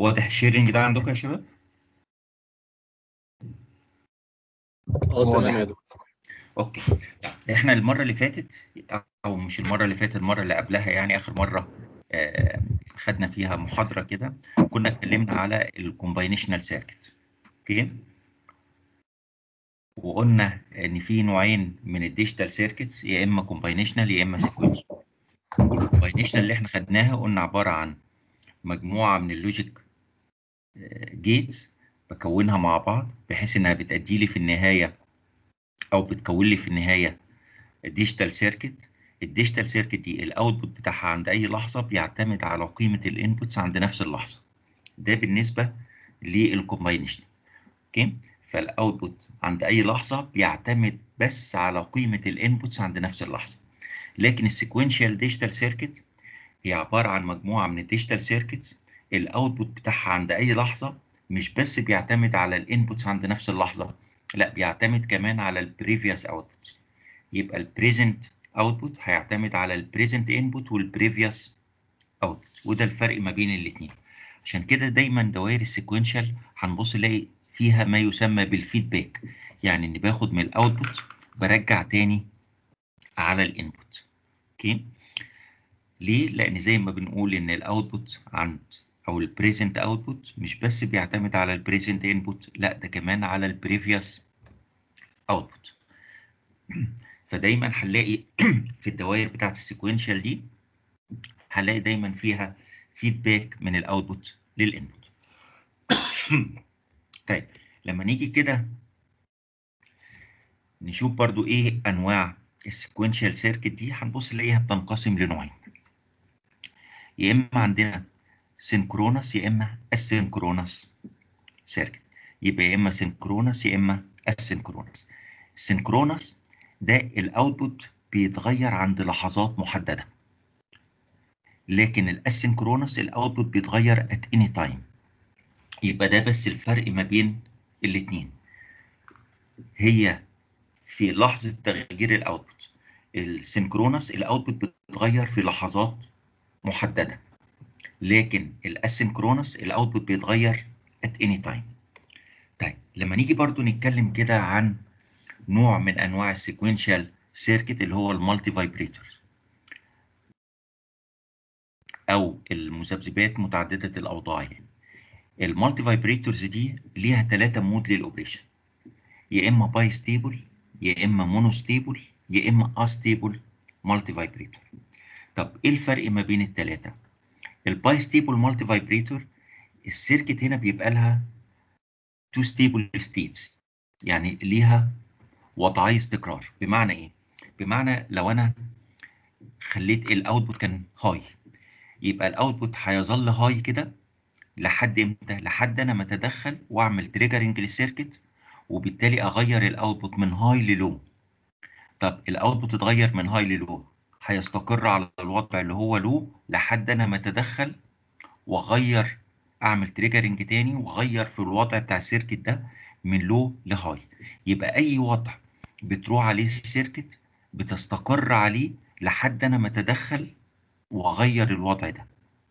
واضح الشيرنج ده عندكم يا شباب اه واضح. تمام يا دكتور اوكي احنا المره اللي فاتت او مش المره اللي فاتت المره اللي قبلها يعني اخر مره آه، خدنا فيها محاضره كده كنا اتكلمنا على الكومباينيشنال سيركت اوكي وقلنا ان في نوعين من الديجيتال سيركتس يا اما كومباينيشنال يا اما سيكونس الكومباينيشنال اللي احنا خدناها قلنا عباره عن مجموعه من اللوجيك جيتس بكونها مع بعض بحيث انها بتأدي لي في النهايه او بتكون لي في النهايه ديجيتال سيركت الديجيتال سيركت دي الاوتبوت بتاعها عند اي لحظه بيعتمد على قيمه الانبوتس عند نفس اللحظه ده بالنسبه للكومباينيشن اوكي فالاوتبوت عند اي لحظه بيعتمد بس على قيمه الانبوتس عند نفس اللحظه لكن السيكوينشال ديجيتال سيركت هي عباره عن مجموعه من الديجيتال سيركتس الاوتبوت بتاعها عند اي لحظه مش بس بيعتمد على الانبوتس عند نفس اللحظه لا بيعتمد كمان على البريفيوس اوتبوت يبقى البريزنت اوتبوت هيعتمد على البريزنت انبوت والبريفيوس اوتبوت وده الفرق ما بين الاثنين عشان كده دايما دوائر السيكوينشال هنبص نلاقي فيها ما يسمى بالفيدباك يعني اني باخد من الاوتبوت برجع تاني على الانبوت اوكي ليه لان زي ما بنقول ان الاوتبوت عند او البريزنت اوتبوت مش بس بيعتمد على البريزنت انبوت لا ده كمان على البريفيوس اوتبوت فدايما هنلاقي في الدوائر بتاعت السيكوينشال دي هنلاقي دايما فيها فيدباك من الاوتبوت للانبوت طيب لما نيجي كده نشوف برضو ايه انواع السيكوينشال سيركت دي هنبص نلاقيها بتنقسم لنوعين يا اما عندنا سينكرونس يا اما اسينكرونس سيركت يبقى يا اما سينكرونس يا اما اسينكرونس السينكرونس ده الاوتبوت بيتغير عند لحظات محدده لكن الاسينكرونس الاوتبوت بيتغير ات اني تايم يبقى ده بس الفرق ما بين الاثنين هي في لحظه تغيير الاوتبوت السينكرونس الاوتبوت بيتغير في لحظات محدده لكن الاسينكرونس الاوتبوت بيتغير ات اني تايم طيب لما نيجي برضو نتكلم كده عن نوع من انواع السيكوينشال سيركت اللي هو المالتي فايبريتور او المذبذبات متعدده الاوضاع يعني المالتي فايبريتورز دي ليها ثلاثه مود للاوبريشن يا اما باي ستيبل يا اما مونو ستيبل يا اما استيبل مالتي فايبريتور طب ايه الفرق ما بين الثلاثه الباي ستيبل مالتي فايبريتور السيركت هنا بيبقى لها تو ستيبل ستيتس يعني ليها وضعي استقرار بمعنى ايه بمعنى لو انا خليت الاوتبوت كان هاي يبقى الاوتبوت هيظل هاي كده لحد امتى لحد انا ما اتدخل واعمل تريجرنج للسيركت وبالتالي اغير الاوتبوت من هاي للو طب الاوتبوت اتغير من هاي للو هيستقر على الوضع اللي هو لو لحد انا ما اتدخل واغير اعمل تريجرنج تاني واغير في الوضع بتاع السيركت ده من لو لهاي يبقى اي وضع بتروح عليه السيركت بتستقر عليه لحد انا ما اتدخل واغير الوضع ده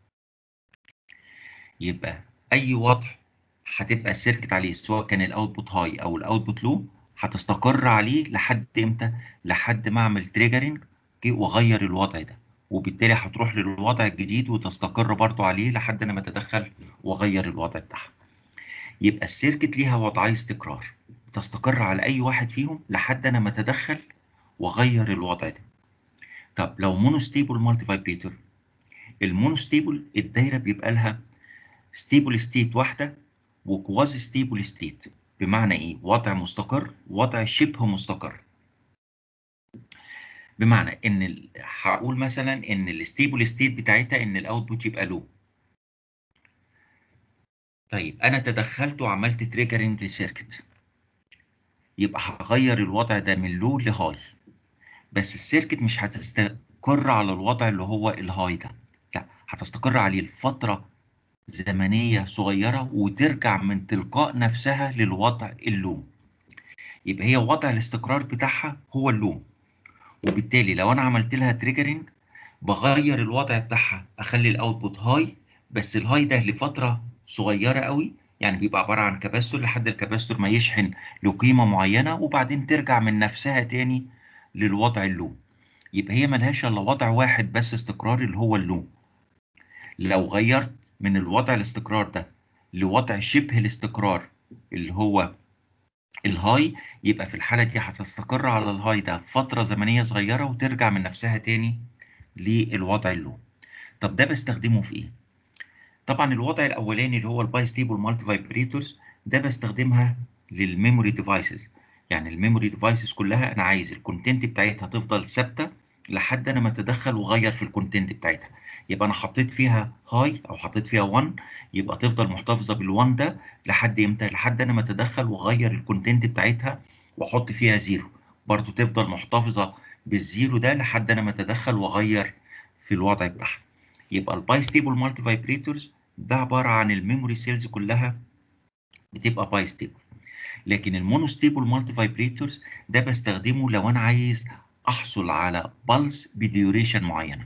يبقى اي وضع هتبقى السيركت عليه سواء كان الاوتبوت هاي او الاوتبوت لو هتستقر عليه لحد امتى لحد ما اعمل تريجرنج واغير الوضع ده وبالتالي هتروح للوضع الجديد وتستقر برضو عليه لحد انا ما اتدخل واغير الوضع بتاعها يبقى السيركت ليها وضعي استقرار تستقر على اي واحد فيهم لحد انا ما اتدخل واغير الوضع ده طب لو مونوستيبل مالتي فايبريتور المونوستيبل الدايره بيبقى لها ستيبل ستيت واحده وكوازي ستيبل ستيت بمعنى ايه وضع مستقر وضع شبه مستقر بمعنى ان ال... هقول مثلا ان الستيبل ستيت بتاعتها ان الاوتبوت يبقى لو طيب انا تدخلت وعملت تريجرنج للسيركت يبقى هغير الوضع ده من لو لهاي بس السيركت مش هتستقر على الوضع اللي هو الهاي ده لا هتستقر عليه لفتره زمنيه صغيره وترجع من تلقاء نفسها للوضع اللو يبقى هي وضع الاستقرار بتاعها هو اللو وبالتالي لو انا عملت لها تريجرنج بغير الوضع بتاعها اخلي الاوتبوت هاي بس الهاي ده لفتره صغيره قوي يعني بيبقى عباره عن كباستور لحد الكباستور ما يشحن لقيمه معينه وبعدين ترجع من نفسها تاني للوضع اللو يبقى هي ملهاش الا وضع واحد بس استقرار اللي هو اللو لو غيرت من الوضع الاستقرار ده لوضع شبه الاستقرار اللي هو الهاي يبقى في الحالة دي هتستقر على الهاي ده فترة زمنية صغيرة وترجع من نفسها تاني للوضع اللو طب ده بستخدمه في ايه؟ طبعا الوضع الاولاني اللي هو الباي ستيبل مالتي فايبريتورز ده بستخدمها للميموري ديفايسز يعني الميموري ديفايسز كلها انا عايز الكونتنت بتاعتها تفضل ثابته لحد انا ما اتدخل واغير في الكونتنت بتاعتها يبقى انا حطيت فيها هاي او حطيت فيها 1 يبقى تفضل محتفظه بال1 ده لحد امتى لحد انا ما اتدخل واغير الكونتنت بتاعتها واحط فيها زيرو برضو تفضل محتفظه بالزيرو ده لحد انا ما اتدخل واغير في الوضع بتاعها يبقى الباي ستيبل مالتي فايبريتورز ده عباره عن الميموري سيلز كلها بتبقى باي ستيبل لكن المونو ستيبل مالتي فايبريتورز ده بستخدمه لو انا عايز احصل على بلس بديوريشن معينه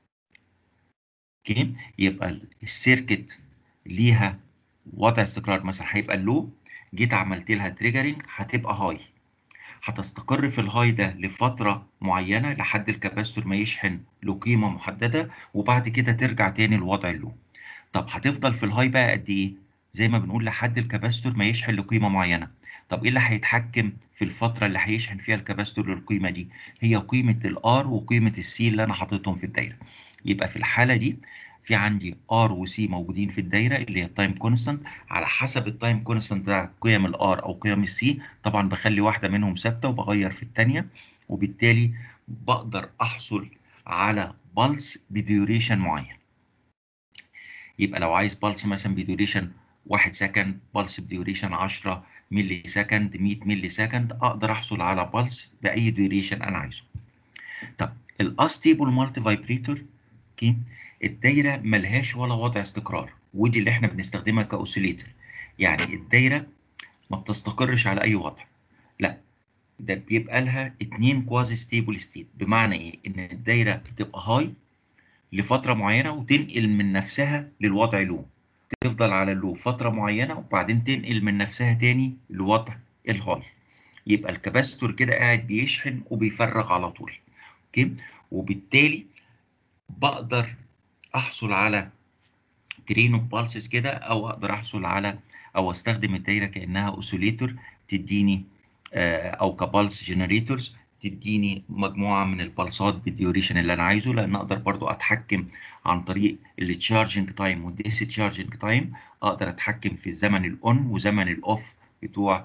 اوكي يبقى السيركت ليها وضع استقرار مثلا هيبقى اللو جيت عملت لها تريجرنج هتبقى هاي هتستقر في الهاي ده لفتره معينه لحد الكاباستور ما يشحن له قيمه محدده وبعد كده ترجع تاني لوضع اللو طب هتفضل في الهاي بقى قد ايه زي ما بنقول لحد الكاباستور ما يشحن لقيمه معينه طب ايه اللي هيتحكم في الفتره اللي هيشحن فيها الكاباستور للقيمه دي هي قيمه الار وقيمه السي اللي انا حاططهم في الدايره يبقى في الحاله دي في عندي ار وسي موجودين في الدايره اللي هي التايم كونستانت على حسب التايم كونستانت ده قيم الار او قيم السي طبعا بخلي واحده منهم ثابته وبغير في الثانيه وبالتالي بقدر احصل على بلس بديوريشن معين يبقى لو عايز بلس مثلا بديوريشن 1 سكند بلس بديوريشن 10 ملي سكند 100 ملي سكند اقدر احصل على بلس باي ديوريشن انا عايزه طب الاستيبل مالتي فايبريتور اوكي الدايره ملهاش ولا وضع استقرار ودي اللي احنا بنستخدمها كاوسيليتر يعني الدايره ما بتستقرش على اي وضع لا ده بيبقى لها اتنين كوازي ستيبل ستيت بمعنى ايه ان الدايره بتبقى هاي لفتره معينه وتنقل من نفسها للوضع لو تفضل على اللو فتره معينه وبعدين تنقل من نفسها تاني لوضع الهاي يبقى الكباستور كده قاعد بيشحن وبيفرغ على طول اوكي وبالتالي بقدر احصل على ترين اوف بالسز كده او اقدر احصل على او استخدم الدايره كانها اوسيليتور تديني او كبالس جنريتورز تديني مجموعه من البلصات بالديوريشن اللي انا عايزه لان اقدر برضو اتحكم عن طريق التشارجنج تايم والديس تشارجنج تايم اقدر اتحكم في زمن الاون وزمن الاوف بتوع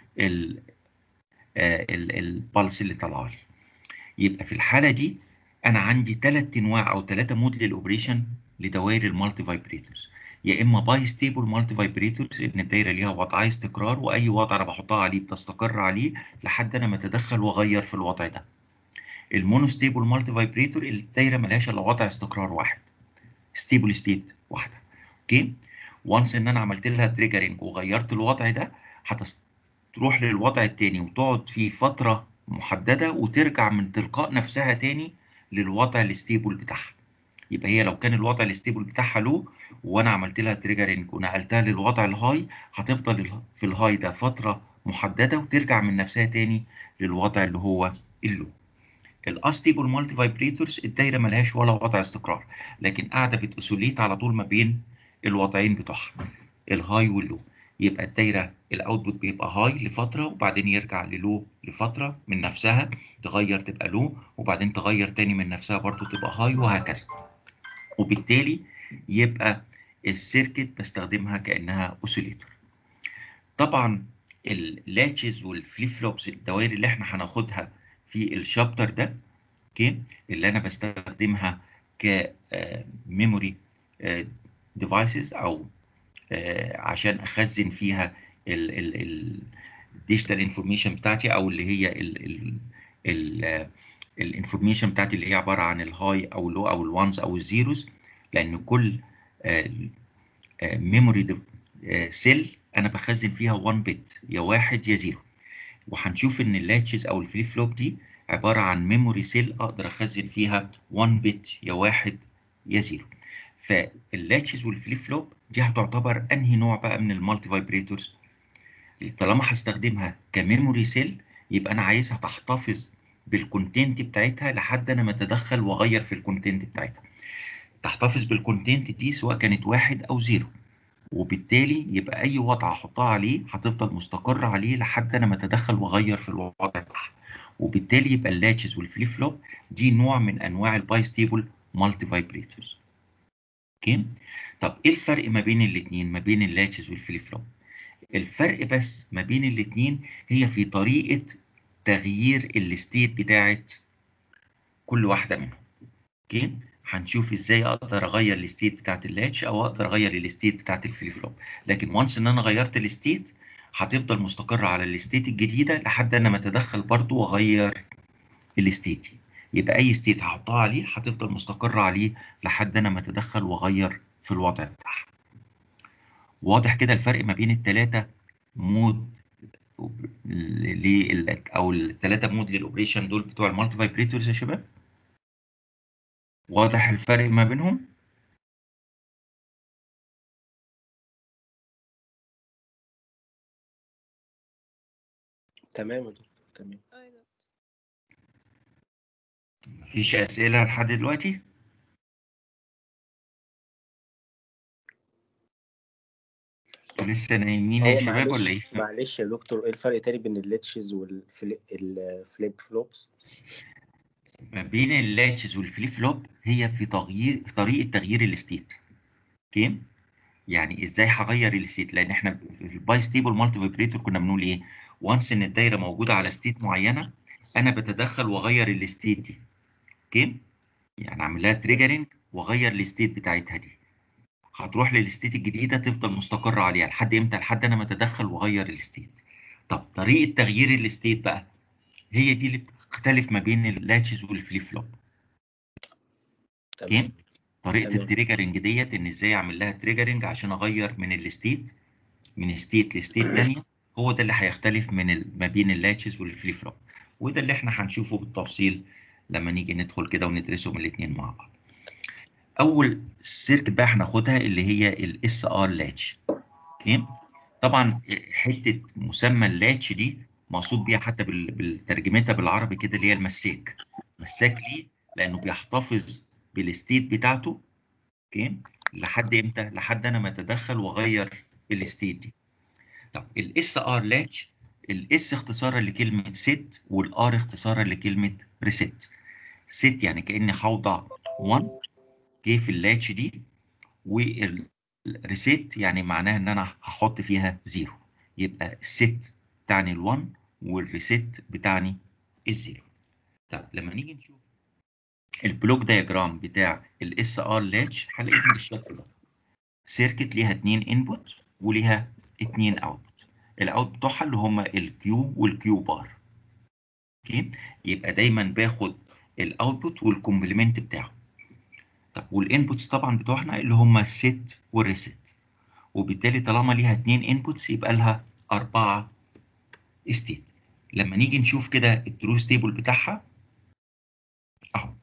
البلس اللي طالعه لي يبقى في الحاله دي انا عندي ثلاث انواع او ثلاثه مود للاوبريشن لدوائر المالتي فايبريتورز يا اما باي ستيبل مالتي فايبريتورز ان الدايره ليها وضعي استقرار واي وضع انا بحطها عليه بتستقر عليه لحد انا ما اتدخل واغير في الوضع ده المونو ستيبل مالتي فايبريتور الدايره ملهاش الا وضع استقرار واحد ستيبل ستيت واحده اوكي وانس ان انا عملت لها تريجرنج وغيرت الوضع ده هتروح للوضع التاني وتقعد فيه فتره محدده وترجع من تلقاء نفسها تاني للوضع الستيبل بتاعها يبقى هي لو كان الوضع الستيبل بتاعها لو وانا عملت لها تريجرنج ونقلتها للوضع الهاي هتفضل في الهاي ده فتره محدده وترجع من نفسها تاني للوضع اللي هو اللو الاستيبل مالتي فايبريتورز الدايره ملهاش ولا وضع استقرار لكن قاعده بتأسوليت على طول ما بين الوضعين بتوعها الهاي واللو يبقى الدايره الاوتبوت بيبقى هاي لفتره وبعدين يرجع للو لفتره من نفسها تغير تبقى لو وبعدين تغير تاني من نفسها برضو تبقى هاي وهكذا وبالتالي يبقى السيركت بستخدمها كانها اوسيليتور طبعا اللاتشز والفليب فلوبس الدوائر اللي احنا هناخدها في الشابتر ده اوكي اللي انا بستخدمها كميموري ديفايسز او عشان اخزن فيها الديجيتال انفورميشن بتاعتي او اللي هي الانفورميشن بتاعتي اللي هي عباره عن الهاي او اللو او الوانز او الزيروز لان كل ميموري سيل انا بخزن فيها 1 بت يا واحد يا زيرو وهنشوف ان اللاتشز او الفليب فلوب دي عباره عن ميموري سيل اقدر اخزن فيها 1 بت يا واحد يا زيرو فاللاتشز والفليب فلوب دي هتعتبر انهي نوع بقى من المالتي فايبريتورز طالما هستخدمها كميموري سيل يبقى انا عايزها تحتفظ بالكونتنت بتاعتها لحد انا ما اتدخل واغير في الكونتنت بتاعتها تحتفظ بالكونتنت دي سواء كانت واحد او زيرو وبالتالي يبقى اي وضع احطها عليه هتفضل مستقر عليه لحد انا ما اتدخل واغير في الوضع بتاعها وبالتالي يبقى اللاتشز والفليب فلوب دي نوع من انواع الباي ستيبل مالتي فايبريتورز اوكي طب ايه الفرق ما بين الاثنين ما بين اللاتشز والفليب فلوب الفرق بس ما بين الاثنين هي في طريقه تغيير الستيت بتاعت كل واحده منهم اوكي هنشوف ازاي اقدر اغير الستيت بتاعت اللاتش او اقدر اغير الستيت بتاعت الفليب فلوب لكن وانس ان انا غيرت الستيت هتفضل مستقرة على الستيت الجديدة لحد انا ما اتدخل برضو واغير الستيت دي يبقى اي ستيت هحطها عليه هتفضل مستقرة عليه لحد انا ما اتدخل واغير في الوضع بتاعها واضح كده الفرق ما بين الثلاثة مود لل او الثلاثة مود للاوبريشن دول بتوع المالتي فايبريتورز يا شباب واضح الفرق ما بينهم تمام يا دكتور تمام مفيش اسئلة لحد دلوقتي انتوا لسه نايمين يا هو شباب ولا معلش ايه معلش يا دكتور ايه الفرق تاني بين الليتشز والفليب فلوبس ما بين اللاتشز والفليب فلوب هي في تغيير في طريقه تغيير الستيت اوكي يعني ازاي هغير الستيت لان احنا في الباي ستيبل مالتي فايبريتور كنا بنقول ايه وانس ان الدايره موجوده على ستيت معينه انا بتدخل واغير الستيت دي اوكي يعني اعمل لها تريجرنج واغير الستيت بتاعتها دي هتروح للستيت الجديده تفضل مستقره عليها لحد امتى لحد انا ما اتدخل واغير الستيت طب طريقه تغيير الستيت بقى هي دي اللي بتختلف ما بين اللاتشز والفليب فلوب تمام اوكي طريقه تمام. التريجرنج ديت ان ازاي اعمل لها تريجرنج عشان اغير من الستيت من ستيت لستيت ثانيه هو ده اللي هيختلف من ال... ما بين اللاتشز والفليب فلوب وده اللي احنا هنشوفه بالتفصيل لما نيجي ندخل كده وندرسهم الاثنين مع بعض اول سيركت بقى هناخدها اللي هي الاس ار لاتش اوكي طبعا حته مسمى اللاتش دي مقصود بيها حتى بال- بالترجمتها بالعربي كده اللي هي المساك مساك ليه لانه بيحتفظ بالستيت بتاعته اوكي لحد امتى لحد انا ما اتدخل واغير الستيت دي طب الاس ار لاتش الاس اختصارا لكلمه ست والار اختصارا لكلمه ريست ست يعني كاني هوضع 1 جه في اللاتش دي والريست يعني معناها ان انا هحط فيها زيرو يبقى الست بتاعني ال1 والريست بتاعني الزيرو طب لما نيجي نشوف البلوك دايجرام بتاع الاس ار لاتش هلاقيه بالشكل ده سيركت ليها اتنين انبوت وليها اتنين اوتبوت الاوت بتوعها اللي هما الكيو والكيو بار اوكي يبقى دايما باخد الاوتبوت والكومبلمنت بتاعه طب والانبوتس طبعا بتوعنا اللي هما الست والريست وبالتالي طالما ليها اتنين انبوتس يبقى لها اربعه ستيت لما نيجي نشوف كده التروث تيبل بتاعها اهو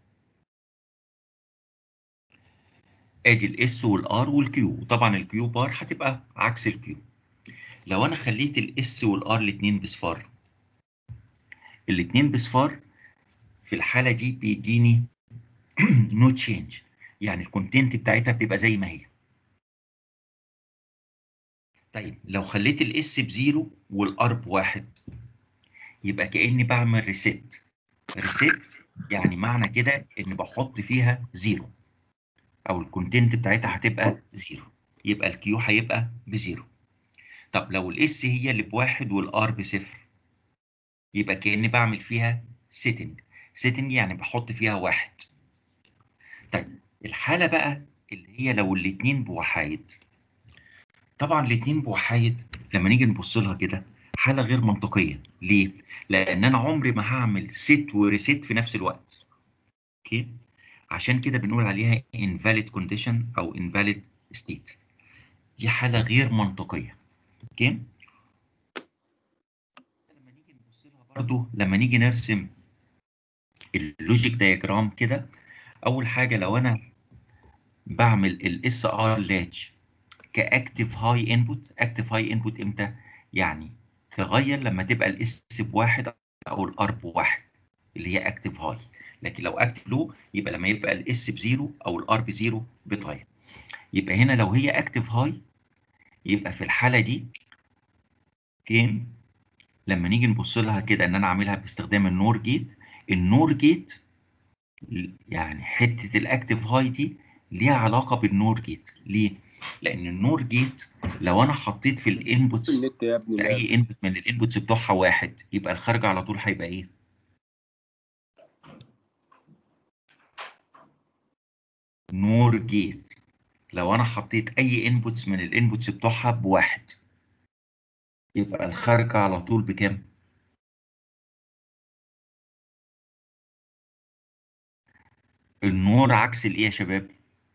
ادي الاس والار والكيو طبعا الكيو بار هتبقى عكس الكيو لو انا خليت الاس والار الاثنين بصفار الاثنين بصفار في الحاله دي بيديني نو تشينج يعني الكونتنت بتاعتها بتبقى زي ما هي طيب لو خليت الاس بزيرو والار بواحد يبقى كاني بعمل ريست ريست يعني معنى كده ان بحط فيها زيرو او الكونتنت بتاعتها هتبقى زيرو يبقى الكيو هيبقى بزيرو طب لو الاس هي اللي بواحد والار بصفر يبقى كاني بعمل فيها سيتنج سيتنج يعني بحط فيها واحد طيب الحاله بقى اللي هي لو الاتنين بوحايد طبعا الاتنين بوحايد لما نيجي نبص لها كده حاله غير منطقيه ليه لان انا عمري ما هعمل سيت وريسيت في نفس الوقت اوكي عشان كده بنقول عليها invalid condition او invalid state دي حاله غير منطقيه اوكي لما نيجي نبص لها برضو لما نيجي نرسم اللوجيك دايجرام كده اول حاجه لو انا بعمل الاس ار لاتش كاكتف هاي انبوت اكتف هاي انبوت امتى يعني تغير لما تبقى الاس بواحد او الار بواحد اللي هي اكتف هاي لكن لو اكتف لو يبقى لما يبقى الاس بزيرو او الار بزيرو بتغير يبقى هنا لو هي اكتف هاي يبقى في الحاله دي كام لما نيجي نبص لها كده ان انا اعملها باستخدام النور جيت النور جيت يعني حته الاكتف هاي دي ليها علاقه بالنور جيت ليه لان النور جيت لو انا حطيت في الانبوتس النت يا ابني لا. اي انبوت من الانبوتس بتوعها واحد يبقى الخارج على طول هيبقى ايه نور جيت لو انا حطيت اي انبوتس من الانبوتس بتوعها بواحد يبقى الخارج على طول بكام النور عكس الايه يا شباب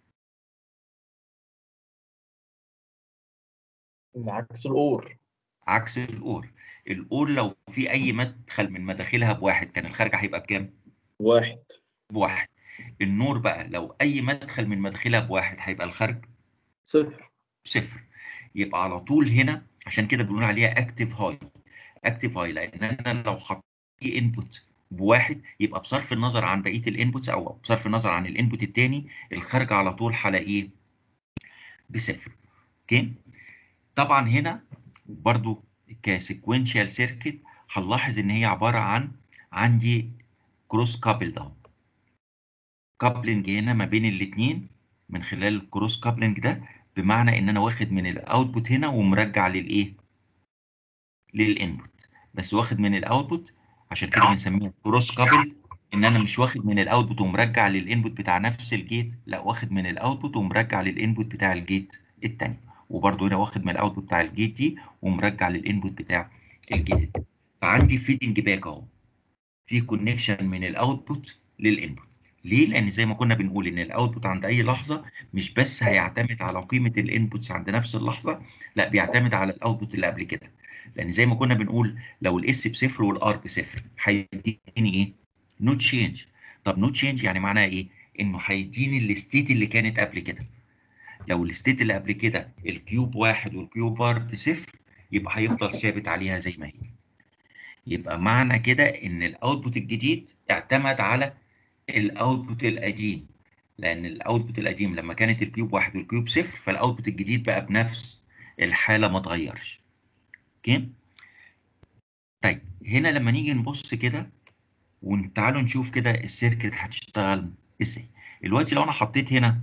عكس الأور عكس الاور الاور لو في اي مدخل من مداخلها بواحد كان الخارج هيبقى بكام واحد بواحد النور بقى لو اي مدخل من مداخلها بواحد هيبقى الخارج صفر صفر يبقى على طول هنا عشان كده بنقول عليها اكتف هاي اكتف هاي لان انا لو حطيت انبوت بواحد يبقى بصرف النظر عن بقيه الانبوتس او بصرف النظر عن الانبوت الثاني الخارج على طول هلاقيه بصفر اوكي طبعا هنا برضو كسيكوينشال سيركت هنلاحظ ان هي عباره عن عندي كروس كابل اهو كابلنج هنا ما بين الاثنين من خلال الكروس كابلنج ده بمعنى ان انا واخد من الاوتبوت هنا ومرجع للايه للانبوت بس واخد من الاوتبوت عشان كده بنسميها كروس كابل ان انا مش واخد من الاوتبوت ومرجع للانبوت بتاع نفس الجيت لا واخد من الاوتبوت ومرجع للانبوت بتاع الجيت الثاني وبرده هنا واخد من الاوتبوت بتاع الجيت دي ومرجع للانبوت بتاع الجيت التاني فعندي فيدنج باك اهو في كونكشن من الاوتبوت للانبوت ليه؟ لان زي ما كنا بنقول ان الاوتبوت عند اي لحظه مش بس هيعتمد على قيمه الانبوتس عند نفس اللحظه لا بيعتمد على الاوتبوت اللي قبل كده لان زي ما كنا بنقول لو الاس بصفر والار بصفر هيديني ايه؟ نو تشينج طب نو تشينج يعني معناها ايه؟ انه هيديني الستيت اللي كانت قبل كده لو الستيت اللي قبل كده الكيوب واحد والكيوب ار بصفر يبقى هيفضل ثابت عليها زي ما هي يبقى معنى كده ان الاوتبوت الجديد اعتمد على الاوتبوت القديم لان الاوتبوت القديم لما كانت الكيوب واحد والكيوب صفر فالاوتبوت الجديد بقى بنفس الحاله ما اتغيرش اوكي طيب هنا لما نيجي نبص كده وتعالوا نشوف كده السيركت هتشتغل ازاي دلوقتي لو انا حطيت هنا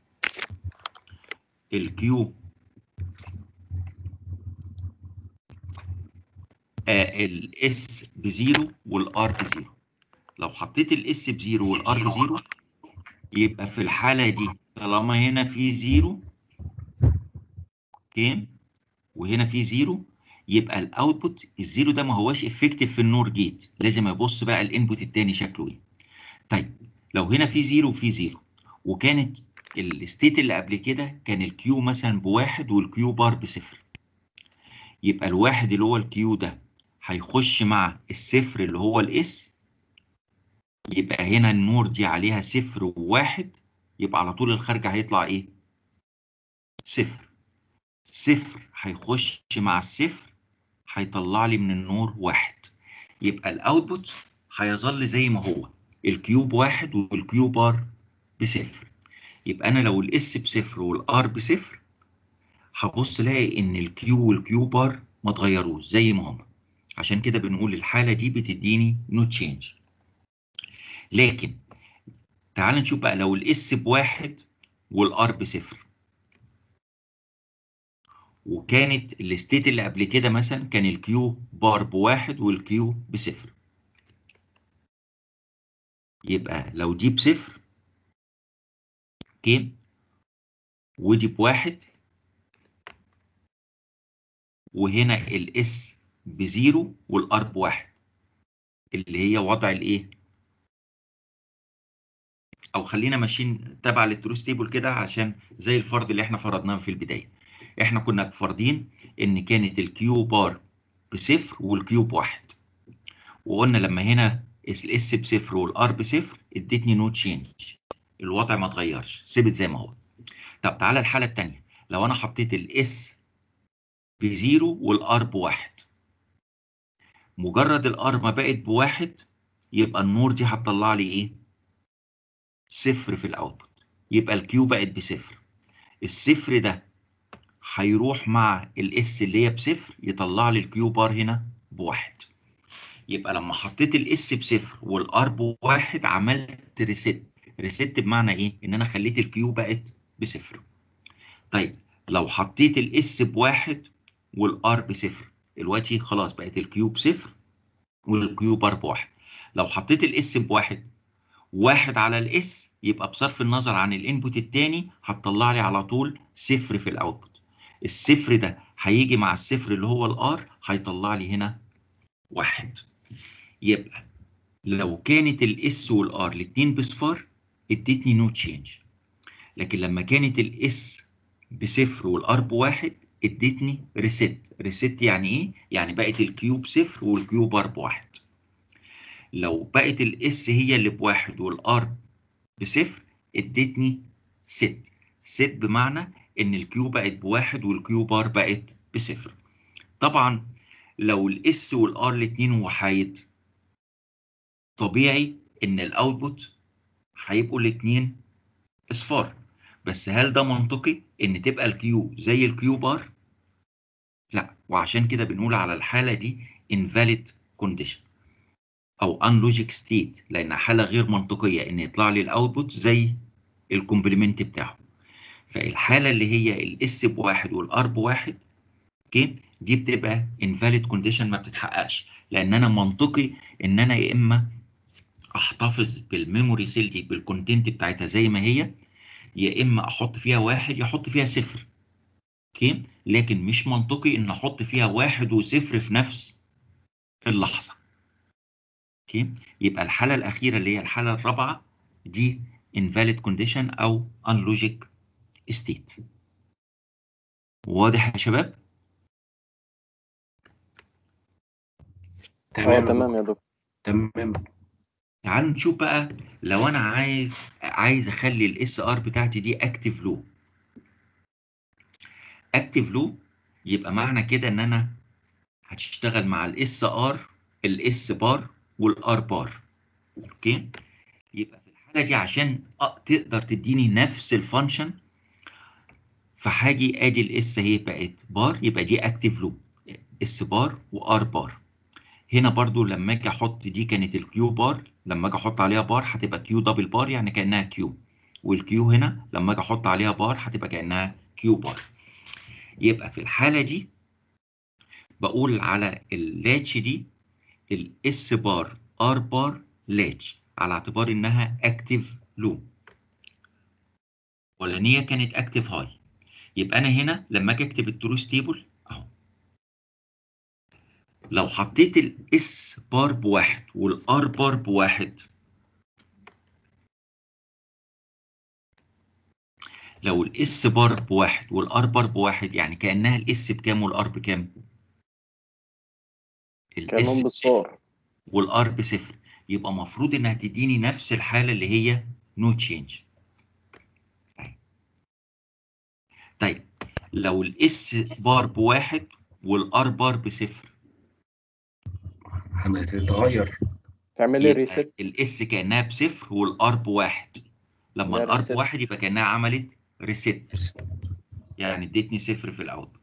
الكيو آه الاس بزيرو والار بزيرو لو حطيت الاس بزيرو والار بزيرو يبقى في الحالة دي طالما هنا في زيرو اوكي وهنا في زيرو يبقى الاوتبوت الزيرو ده ما هواش افكتيف في النور جيت لازم ابص بقى الانبوت التاني شكله ايه طيب لو هنا في زيرو وفي زيرو وكانت الستيت اللي قبل كده كان الكيو مثلا بواحد والكيو بار بصفر يبقى الواحد اللي هو الكيو ده هيخش مع الصفر اللي هو الاس يبقى هنا النور دي عليها صفر وواحد يبقى على طول الخارج هيطلع ايه؟ صفر صفر هيخش مع الصفر هيطلع لي من النور واحد يبقى الاوتبوت هيظل زي ما هو الكيوب واحد والكيوب ار بصفر يبقى انا لو الاس بصفر والار بصفر هبص الاقي ان الكيو والكيو بار ما اتغيروش زي ما هم عشان كده بنقول الحاله دي بتديني نو تشينج لكن تعال نشوف بقى لو الاس بواحد والار بصفر وكانت الستيت اللي قبل كده مثلا كان الكيو بار بواحد والكيو بصفر يبقى لو دي بصفر اوكي ودي بواحد وهنا الاس بزيرو والار بواحد اللي هي وضع الايه او خلينا ماشيين تبع للتروس تيبل كده عشان زي الفرض اللي احنا فرضناه في البدايه احنا كنا فارضين ان كانت الكيو بار بصفر والكيو بواحد وقلنا لما هنا الاس بصفر والار بصفر ادتني نو تشينج الوضع ما اتغيرش ثبت زي ما هو طب تعالى الحاله الثانيه لو انا حطيت الاس بزيرو والار بواحد مجرد الار ما بقت بواحد يبقى النور دي هتطلع لي ايه صفر في الاوتبوت يبقى الكيو بقت بصفر الصفر ده هيروح مع الاس اللي هي بصفر يطلع لي الكيو بار هنا بواحد يبقى لما حطيت الاس بصفر والار بواحد عملت ريست ريست بمعنى ايه ان انا خليت الكيو بقت بصفر طيب لو حطيت الاس بواحد والار بصفر دلوقتي خلاص بقت الكيو بصفر والكيو بار بواحد لو حطيت الاس بواحد واحد على الاس يبقى بصرف النظر عن الانبوت التاني هتطلع لي على طول صفر في الاوتبوت الصفر ده هيجي مع الصفر اللي هو الار هيطلع لي هنا واحد يبقى لو كانت الاس والار الاتنين بصفار ادتني نو تشينج لكن لما كانت الاس بصفر والار بواحد ادتني ريست ريست يعني ايه يعني بقت الكيو بصفر والكيو بار بواحد لو بقت الاس هي اللي بواحد والار بصفر ادتني ست ست بمعنى ان الكيو بقت بواحد والكيو بار بقت بصفر طبعا لو الاس والار الاتنين وحايد طبيعي ان الاوتبوت هيبقوا الاتنين اصفار بس هل ده منطقي ان تبقى الكيو زي الكيو بار لا وعشان كده بنقول على الحالة دي invalid condition او unlogic state لانها حالة غير منطقية ان يطلع لي الاوتبوت زي الكومبلمنت بتاعه فالحالة اللي هي الاس بواحد والار بواحد اوكي دي بتبقى invalid condition ما بتتحققش لان انا منطقي ان انا يا اما احتفظ بالميموري سيل دي بالكونتنت بتاعتها زي ما هي يا اما احط فيها واحد يا احط فيها صفر اوكي لكن مش منطقي ان احط فيها واحد وصفر في نفس اللحظه اوكي يبقى الحاله الاخيره اللي هي الحاله الرابعه دي invalid condition او unlogic state واضح يا شباب اه تمام يا دكتور تمام تعالوا نشوف بقى لو انا عايز عايز اخلي الاس ار بتاعتي دي اكتف لو اكتف لو يبقى معنى كده ان انا هتشتغل مع الاس ار الاس بار والار بار اوكي يبقى في الحاله دي عشان أ- تقدر تديني نفس الفانكشن فهاجي ادي الاس اهي بقت بار يبقى دي اكتف لو اس بار وار بار هنا برضو لما اجي احط دي كانت الكيو بار لما اجي احط عليها بار هتبقى كيو دبل بار يعني كانها كيو والكيو هنا لما اجي احط عليها بار هتبقى كانها كيو بار يبقى في الحاله دي بقول على اللاتش دي الاس بار ار بار لاتش على اعتبار انها اكتف لو الاولانيه كانت اكتف هاي يبقى انا هنا لما اجي اكتب التروس تيبل اهو لو حطيت الاس بار بواحد والار بار بواحد لو الاس بار بواحد والار بار بواحد يعني كانها الاس بكام والار بكام؟ كانهم الاس بالصور والار بصفر يبقى المفروض انها تديني نفس الحاله اللي هي نو تشينج طيب لو الاس بار بواحد والار بار بصفر هتتغير تعمل لي يبقى ريست الاس كانها بصفر والار بواحد لما لا، الار ريست. بواحد يبقى كانها عملت ريست يعني ادتني صفر في الاوتبوت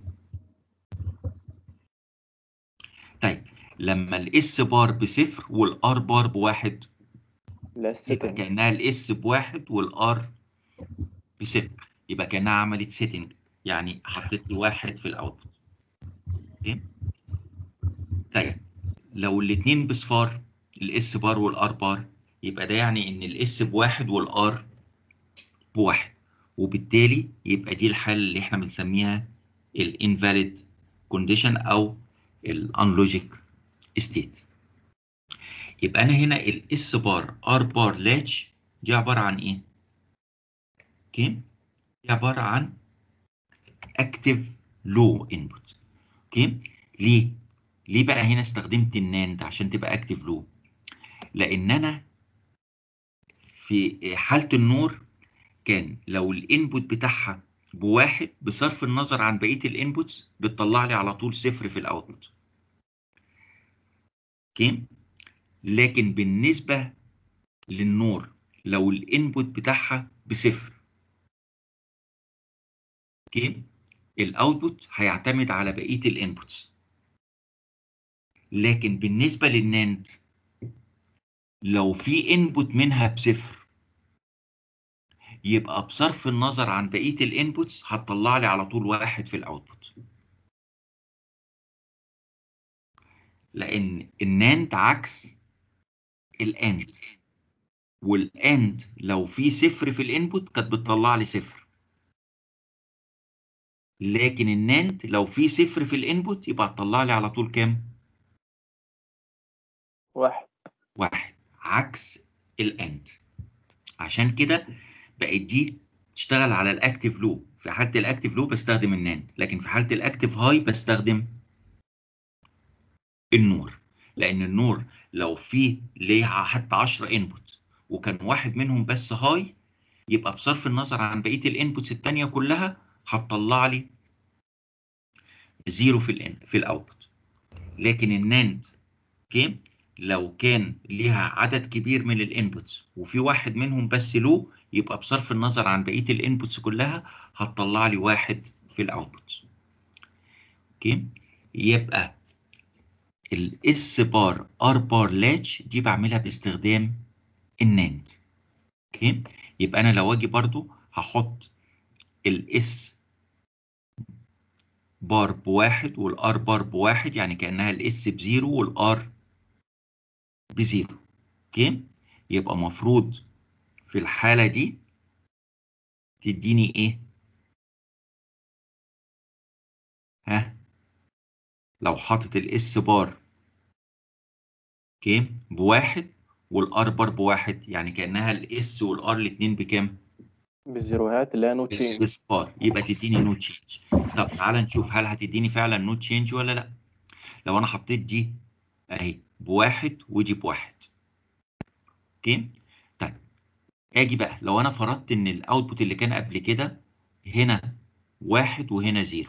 طيب لما الاس بار بصفر والار بار بواحد لا يبقى السيتنج كانها الاس بواحد والار بصفر يبقى كانها عملت سيتنج يعني حطيت لي واحد في الاوتبوت اوكي طيب لو الاثنين بصفار الاس بار والار بار يبقى ده يعني ان الاس بواحد والار بواحد وبالتالي يبقى دي الحالة اللي احنا بنسميها الانفاليد كونديشن او الانلوجيك ستيت يبقى انا هنا الاس بار ار بار لاتش دي عبارة عن ايه؟ اوكي دي عبارة عن اكتف لو انبوت اوكي ليه؟ ليه بقى هنا استخدمت الناند عشان تبقى اكتف لو؟ لان انا في حالة النور كان لو الانبوت بتاعها بواحد بصرف النظر عن بقيه الانبوتس بتطلع لي على طول صفر في الاوتبوت اوكي لكن بالنسبه للنور لو الانبوت بتاعها بصفر اوكي الاوتبوت هيعتمد على بقيه الانبوتس لكن بالنسبه للناند لو في انبوت منها بصفر يبقى بصرف النظر عن بقيه الانبوتس هتطلع لي على طول واحد في الاوتبوت لان الناند عكس الاند والاند لو في صفر في الانبوت كانت بتطلع لي صفر لكن الناند لو في صفر في الانبوت يبقى هتطلع لي على طول كام واحد واحد عكس الاند عشان كده بقت دي تشتغل على الاكتيف لو في حاله الاكتيف لو بستخدم الناند لكن في حاله الاكتيف هاي بستخدم النور لان النور لو فيه ليها حتى 10 انبوت وكان واحد منهم بس هاي يبقى بصرف النظر عن بقيه الانبوتس الثانيه كلها هتطلع لي زيرو في الان في الاوتبوت لكن الناند اوكي لو كان ليها عدد كبير من الانبوتس وفي واحد منهم بس لو يبقى بصرف النظر عن بقيه الانبوتس كلها هتطلع لي واحد في الاوتبوت اوكي يبقى الاس بار ار بار لاتش دي بعملها باستخدام الناند اوكي يبقى انا لو اجي برضو هحط الاس بار بواحد والار بار بواحد يعني كانها الاس بزيرو والار بزيرو اوكي يبقى مفروض في الحالة دي تديني ايه ها لو حاطط الاس بار اوكي بواحد والار بار بواحد يعني كانها الاس والار الاتنين بكام بالزيروهات اللي هي نو تشينج بصفار يبقى تديني نو تشينج طب تعالى نشوف هل هتديني فعلا نو تشينج ولا لا لو انا حطيت دي اهي بواحد ودي بواحد اوكي طيب اجي بقى لو انا فرضت ان الاوتبوت اللي كان قبل كده هنا واحد وهنا زيرو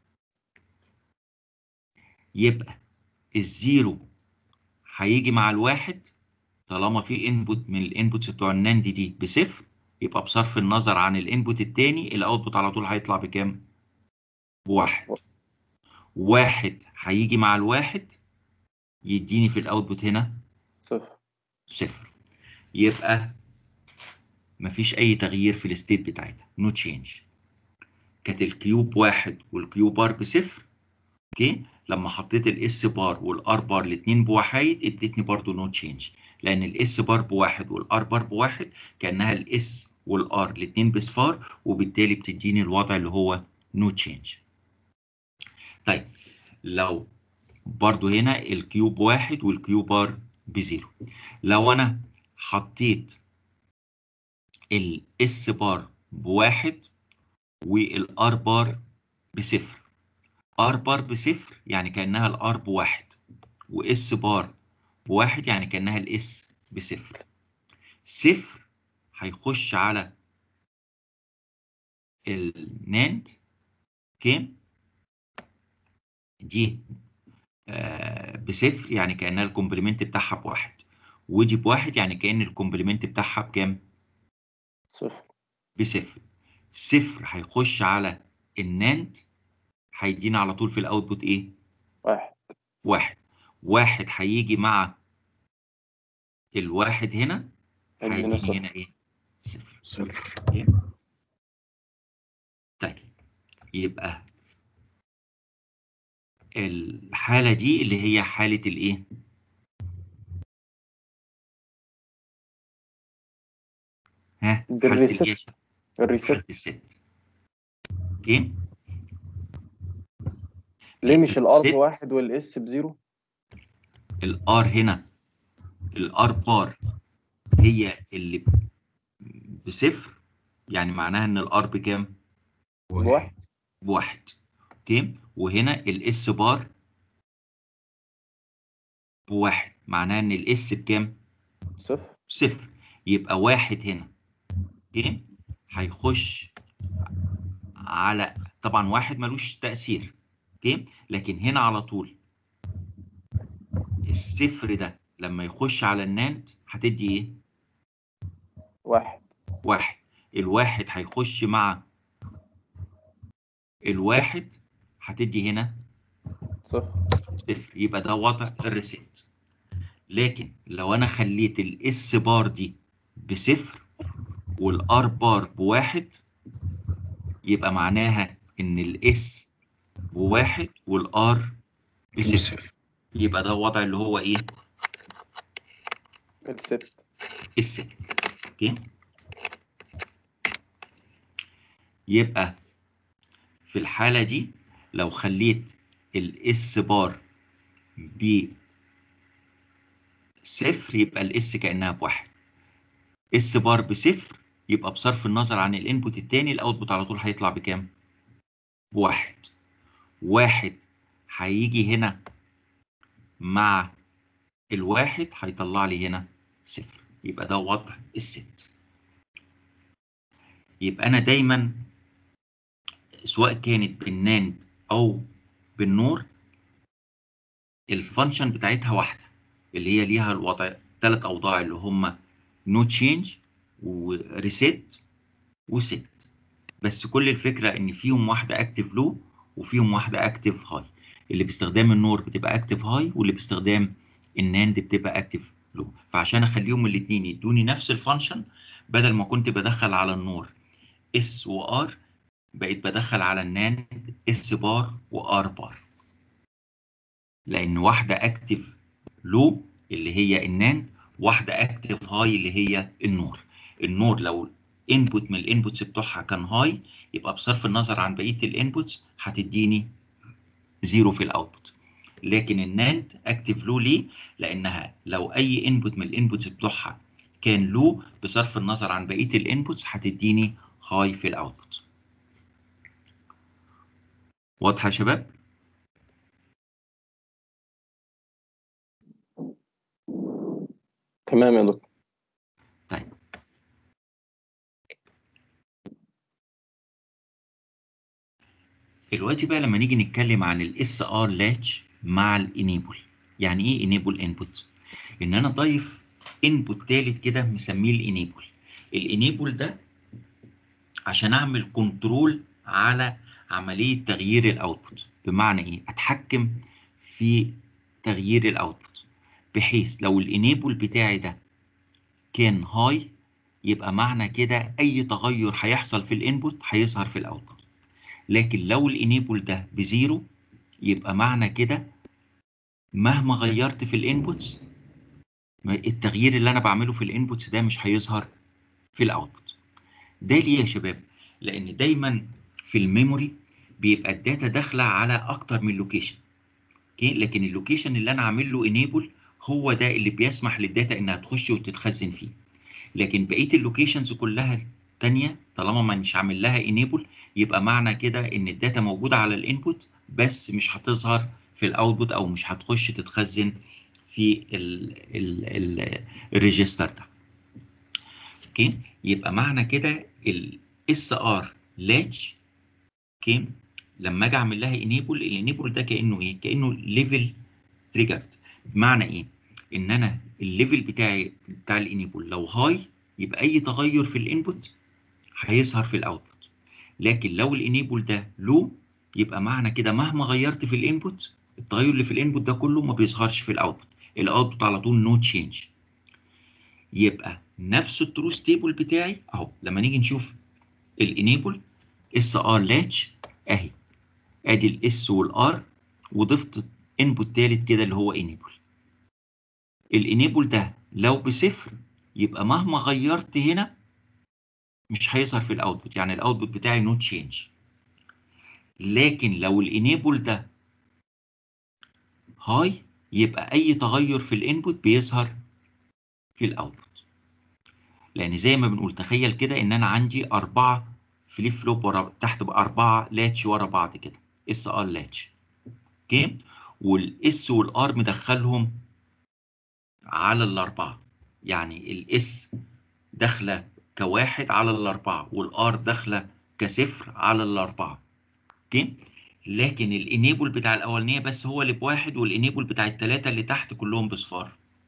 يبقى الزيرو هيجي مع الواحد طالما في انبوت من الانبوتس بتوع الناند دي بصفر يبقى بصرف النظر عن الانبوت التاني الاوتبوت على طول هيطلع بكام؟ بواحد واحد هيجي مع الواحد يديني في الاوتبوت هنا صفر صفر يبقى مفيش اي تغيير في الستيت بتاعتها نو تشينج كانت الكيوب واحد والكيوب بار بصفر اوكي لما حطيت الاس بار والار بار الاثنين بوحايد ادتني برضو نو تشينج لان الاس بار بواحد والار بار بواحد كانها الاس والار الاثنين بصفار وبالتالي بتديني الوضع اللي هو نو تشينج طيب لو برضو هنا الكيوب واحد والكيوب بار بزيرو لو انا حطيت الاس بار بواحد والار بار بصفر ار بار بصفر يعني كانها الار بواحد واس بار بواحد يعني كانها الاس بصفر صفر هيخش على الناند اوكي دي آه بصفر يعني كانها الكومبلمنت بتاعها بواحد ودي بواحد يعني كان الكومبلمنت بتاعها بكام؟ صفر بصفر صفر هيخش على الناند هيدينا على طول في الاوتبوت ايه؟ واحد واحد واحد هيجي مع الواحد هنا هيدينا هيديني صفر هنا ايه؟ صفر صفر أوكي؟ طيب يبقى الحالة دي اللي هي حالة الايه؟ ها دي حالة الريست. الايه؟ الريست حالة الست اوكي؟ ليه مش الار الست. بواحد والاس بزيرو الار هنا الار بار هي اللي ب- بصفر يعني معناها ان الار بكام؟ بواحد بواحد اوكي وهنا الاس بار بواحد معناها ان الاس بكام؟ صفر صفر يبقى واحد هنا اوكي هيخش على طبعا واحد ملوش تأثير اوكي لكن هنا على طول الصفر ده لما يخش على الناند هتدي ايه؟ واحد واحد الواحد هيخش مع الواحد هتدي هنا صفر صفر يبقى ده وضع الريسيت لكن لو انا خليت الاس بار دي بصفر والار بار بواحد يبقى معناها ان الاس بواحد والار بصفر يبقى ده وضع اللي هو ايه الست الست اوكي يبقى في الحالة دي لو خليت الاس بار ب صفر يبقى الاس كأنها بواحد اس بار بصفر يبقى بصرف النظر عن الانبوت التاني الاوتبوت على طول هيطلع بكام؟ بواحد واحد هيجي هنا مع الواحد هيطلع لي هنا صفر يبقى ده وضع الست يبقى انا دايما سواء كانت بالناند او بالنور الفانكشن بتاعتها واحده اللي هي ليها الوضع ثلاث اوضاع اللي هم نو تشينج وريسيت وست بس كل الفكره ان فيهم واحده اكتف لو وفيهم واحده اكتف هاي اللي باستخدام النور بتبقى اكتف هاي واللي باستخدام الناند بتبقى اكتف لو فعشان اخليهم الاثنين يدوني نفس الفانكشن بدل ما كنت بدخل على النور اس وار بقيت بدخل على الناند اس بار وار بار لان واحده اكتف لو اللي هي الناند واحده اكتف هاي اللي هي النور النور لو انبوت من الانبوتس بتوعها كان هاي يبقى بصرف النظر عن بقيه الانبوتس هتديني زيرو في الاوتبوت لكن الناند اكتف لو ليه لانها لو اي انبوت من الانبوتس بتوعها كان لو بصرف النظر عن بقيه الانبوتس هتديني هاي في الاوتبوت واضحه يا شباب تمام يا دكتور طيب دلوقتي بقى لما نيجي نتكلم عن الاس ار لاتش مع الانيبل يعني ايه انيبل انبوت ان انا ضايف انبوت تالت كده مسميه الانيبل الانيبل ده عشان اعمل كنترول على عمليه تغيير الاوتبوت بمعنى ايه اتحكم في تغيير الاوتبوت بحيث لو الانيبل بتاعي ده كان هاي يبقى معنى كده اي تغير هيحصل في الانبوت هيظهر في الاوتبوت لكن لو الانيبل ده بزيرو يبقى معنى كده مهما غيرت في الانبوتس التغيير اللي انا بعمله في الانبوتس ده مش هيظهر في الاوتبوت ده ليه يا شباب لان دايما في الميموري بيبقى الداتا داخله على اكتر من لوكيشن اوكي لكن اللوكيشن اللي انا عامل له انيبل هو ده اللي بيسمح للداتا انها تخش وتتخزن فيه لكن بقيه اللوكيشنز كلها الثانيه طالما ما مش عامل لها انيبل يبقى معنى كده ان الداتا موجوده على الانبوت بس مش هتظهر في الاوتبوت او مش هتخش تتخزن في الريجستر ده اوكي يبقى معنى كده الاس ار لاتش اوكي لما اجي اعمل لها انيبل الانيبل ده كانه ايه كانه ليفل تريجرد بمعنى ايه ان انا الليفل بتاعي بتاع الانيبل لو هاي يبقى اي تغير في الانبوت هيظهر في الاوتبوت لكن لو الانيبل ده لو يبقى معنى كده مهما غيرت في الانبوت التغير اللي في الانبوت ده كله ما بيظهرش في الاوتبوت الاوتبوت على طول نو تشينج يبقى نفس التروث تيبل بتاعي اهو لما نيجي نشوف الانيبل اس ار لاتش اهي ادي الاس والار وضفت انبوت تالت كده اللي هو انيبل الانيبل ده لو بصفر يبقى مهما غيرت هنا مش هيظهر في الاوتبوت يعني الاوتبوت بتاعي نو تشينج لكن لو الانيبل ده هاي يبقى اي تغير في الانبوت بيظهر في الاوتبوت لان زي ما بنقول تخيل كده ان انا عندي اربعه فليب فلوب ورا تحت باربعه لاتش ورا بعض كده اس ار لاتش اوكي والاس والار مدخلهم على الاربعه يعني الاس داخله كواحد على الاربعه والار داخله كصفر على الاربعه اوكي لكن الانيبل بتاع الاولانيه بس هو اللي بواحد والانيبل بتاع الثلاثه اللي تحت كلهم بصفار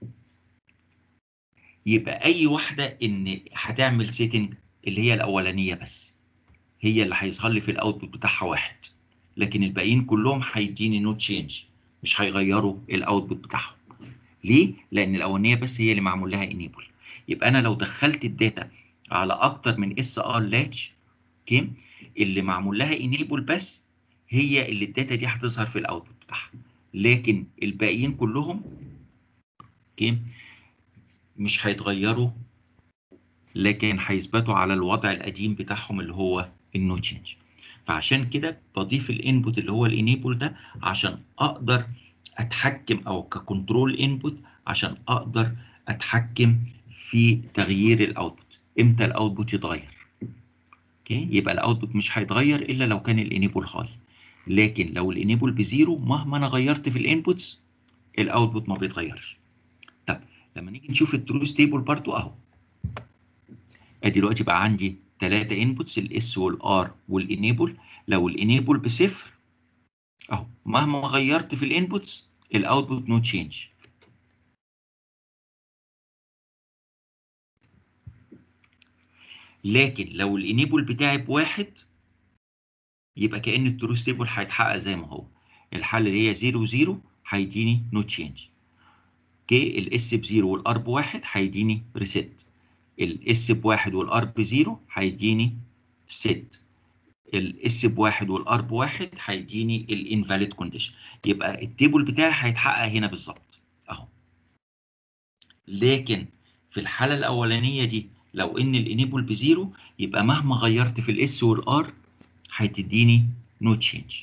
يبقى اي واحده ان هتعمل سيتنج اللي هي الاولانيه بس هي اللي هيظهر لي في الاوتبوت بتاعها واحد لكن الباقيين كلهم هيديني نو تشينج مش هيغيروا الاوتبوت بتاعهم ليه لان الاولانيه بس هي اللي معمول لها انيبل يبقى انا لو دخلت الداتا على اكتر من اس ار لاتش اوكي اللي معمول لها انيبل بس هي اللي الداتا دي هتظهر في الاوتبوت بتاعها لكن الباقيين كلهم اوكي مش هيتغيروا لكن هيثبتوا على الوضع القديم بتاعهم اللي هو النو تشينج فعشان كده بضيف الانبوت اللي هو الانيبل ده عشان اقدر اتحكم او ككنترول انبوت عشان اقدر اتحكم في تغيير الاوتبوت امتى الاوتبوت يتغير اوكي يبقى الاوتبوت مش هيتغير الا لو كان الانيبل خالي لكن لو الانيبل بزيرو مهما انا غيرت في الانبوتس الاوتبوت ما بيتغيرش طب لما نيجي نشوف التروث تيبل برضو اهو ادي دلوقتي بقى عندي ثلاثة انبوتس الاس والار والانيبل لو الانيبل بصفر اهو مهما غيرت في الانبوتس الاوتبوت نو تشينج لكن لو الانيبل بتاعي بواحد يبقى كأن التروث تيبل هيتحقق زي ما هو الحل اللي هي 0 0 هيديني نو تشينج اوكي الاس بزيرو والار بواحد هيديني ريست الاس بواحد والار بزيرو هيديني ست الاس بواحد والار بواحد هيديني الانفاليد كونديشن يبقى التيبل بتاعي هيتحقق هنا بالظبط اهو لكن في الحاله الاولانيه دي لو ان الانيبل بزيرو يبقى مهما غيرت في الاس والار هتديني نو تشينج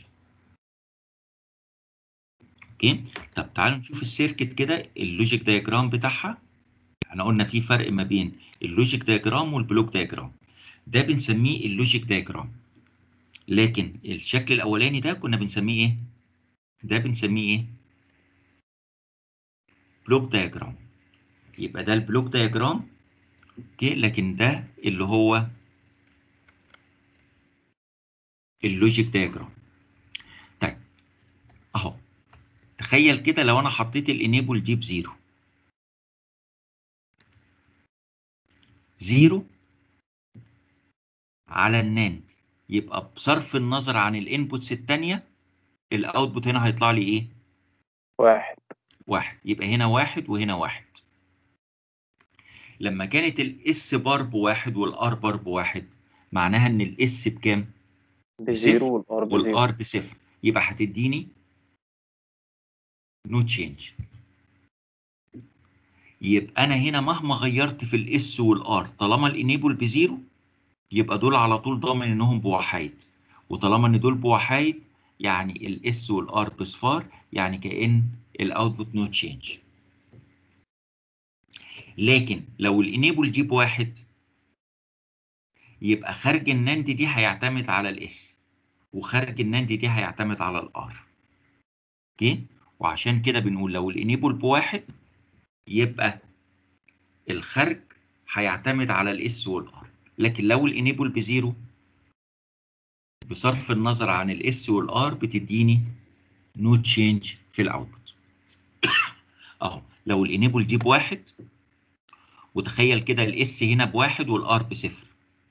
اوكي طب تعالوا نشوف السيركت كده اللوجيك دايجرام بتاعها احنا قلنا في فرق ما بين اللوجيك دايجرام والبلوك دايجرام ده بنسميه اللوجيك دايجرام لكن الشكل الاولاني ده كنا بنسميه ايه ده بنسميه ايه بلوك دايجرام يبقى ده البلوك دايجرام اوكي لكن ده اللي هو اللوجيك دايجرام طيب اهو تخيل كده لو انا حطيت الانيبل دي بزيرو زيرو على الناند يبقى بصرف النظر عن الانبوتس التانية الاوتبوت هنا هيطلع لي ايه واحد واحد يبقى هنا واحد وهنا واحد لما كانت الاس بار بواحد والار بار بواحد معناها ان الاس بكام بزيرو والار بزيرو والار بصفر يبقى هتديني نو تشينج يبقى انا هنا مهما غيرت في الاس والار طالما الانيبل بزيرو يبقى دول على طول ضامن انهم بوحايد وطالما ان دول بوحايد يعني الاس والار بصفار يعني كأن الاوتبوت نو تشينج لكن لو الانيبل دي بواحد يبقى خارج الناند دي هيعتمد على الاس وخارج الناند دي هيعتمد على الار اوكي وعشان كده بنقول لو الانيبل بواحد يبقى الخارج هيعتمد على الاس والار لكن لو الانيبل بزيرو بصرف النظر عن الاس والار بتديني نو تشينج في الاوتبوت اهو لو الانيبل دي بواحد وتخيل كده الاس هنا بواحد والار بصفر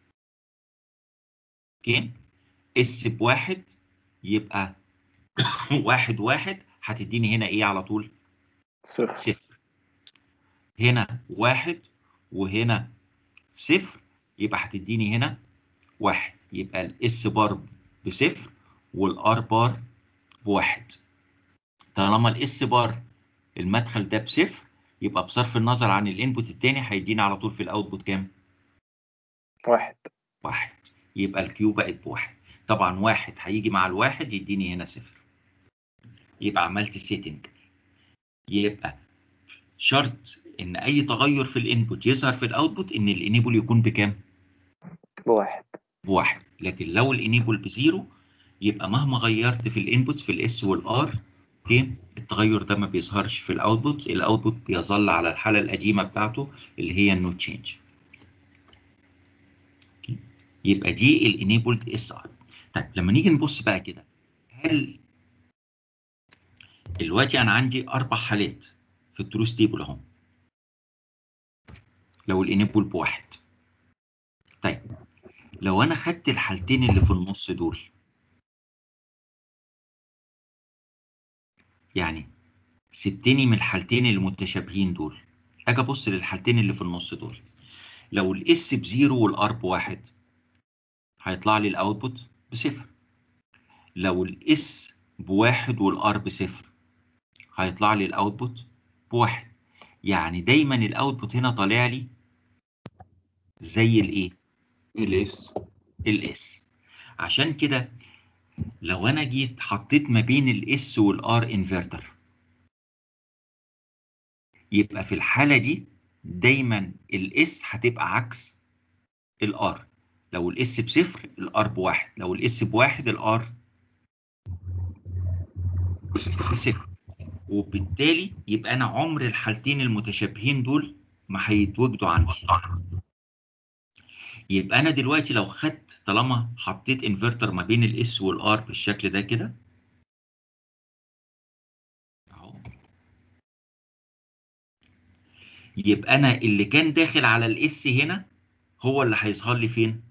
اوكي اس بواحد يبقى واحد واحد هتديني هنا ايه على طول صفر صفر هنا واحد وهنا صفر يبقى هتديني هنا واحد يبقى الاس بار بصفر والار بار بواحد طالما الاس بار المدخل ده بصفر يبقى بصرف النظر عن الانبوت التاني هيديني على طول في الاوتبوت كام؟ واحد واحد يبقى الكيو بقت بواحد طبعا واحد هيجي مع الواحد يديني هنا صفر يبقى عملت سيتنج يبقى شرط ان اي تغير في الانبوت يظهر في الاوتبوت ان الانيبل يكون بكام؟ بواحد بواحد لكن لو الانيبل بزيرو يبقى مهما غيرت في الانبوتس في الاس والار اوكي التغير ده ما بيظهرش في الاوتبوت الاوتبوت بيظل على الحاله القديمه بتاعته اللي هي النو تشينج يبقى دي الانيبلد اس ار طيب لما نيجي نبص بقى كده هل دلوقتي انا عندي اربع حالات في التروس تيبل اهو لو الانيبل بواحد طيب لو انا خدت الحالتين اللي في النص دول يعني سبتني من الحالتين المتشابهين دول اجي ابص للحالتين اللي في النص دول لو الاس بزيرو والار بواحد هيطلع لي الاوتبوت بصفر لو الاس بواحد والار بصفر هيطلع لي الاوتبوت بواحد يعني دايما الاوتبوت هنا طالع لي زي الايه الاس الاس عشان كده لو انا جيت حطيت ما بين الاس والار انفرتر يبقى في الحالة دي دايما الاس هتبقى عكس الار لو الاس بصفر الار بواحد لو الاس بواحد الار بصفر وبالتالي يبقى انا عمر الحالتين المتشابهين دول ما هيتوجدوا عندي يبقى انا دلوقتي لو خدت طالما حطيت انفرتر ما بين الاس والار بالشكل ده كده اهو يبقى انا اللي كان داخل على الاس هنا هو اللي هيظهر لي فين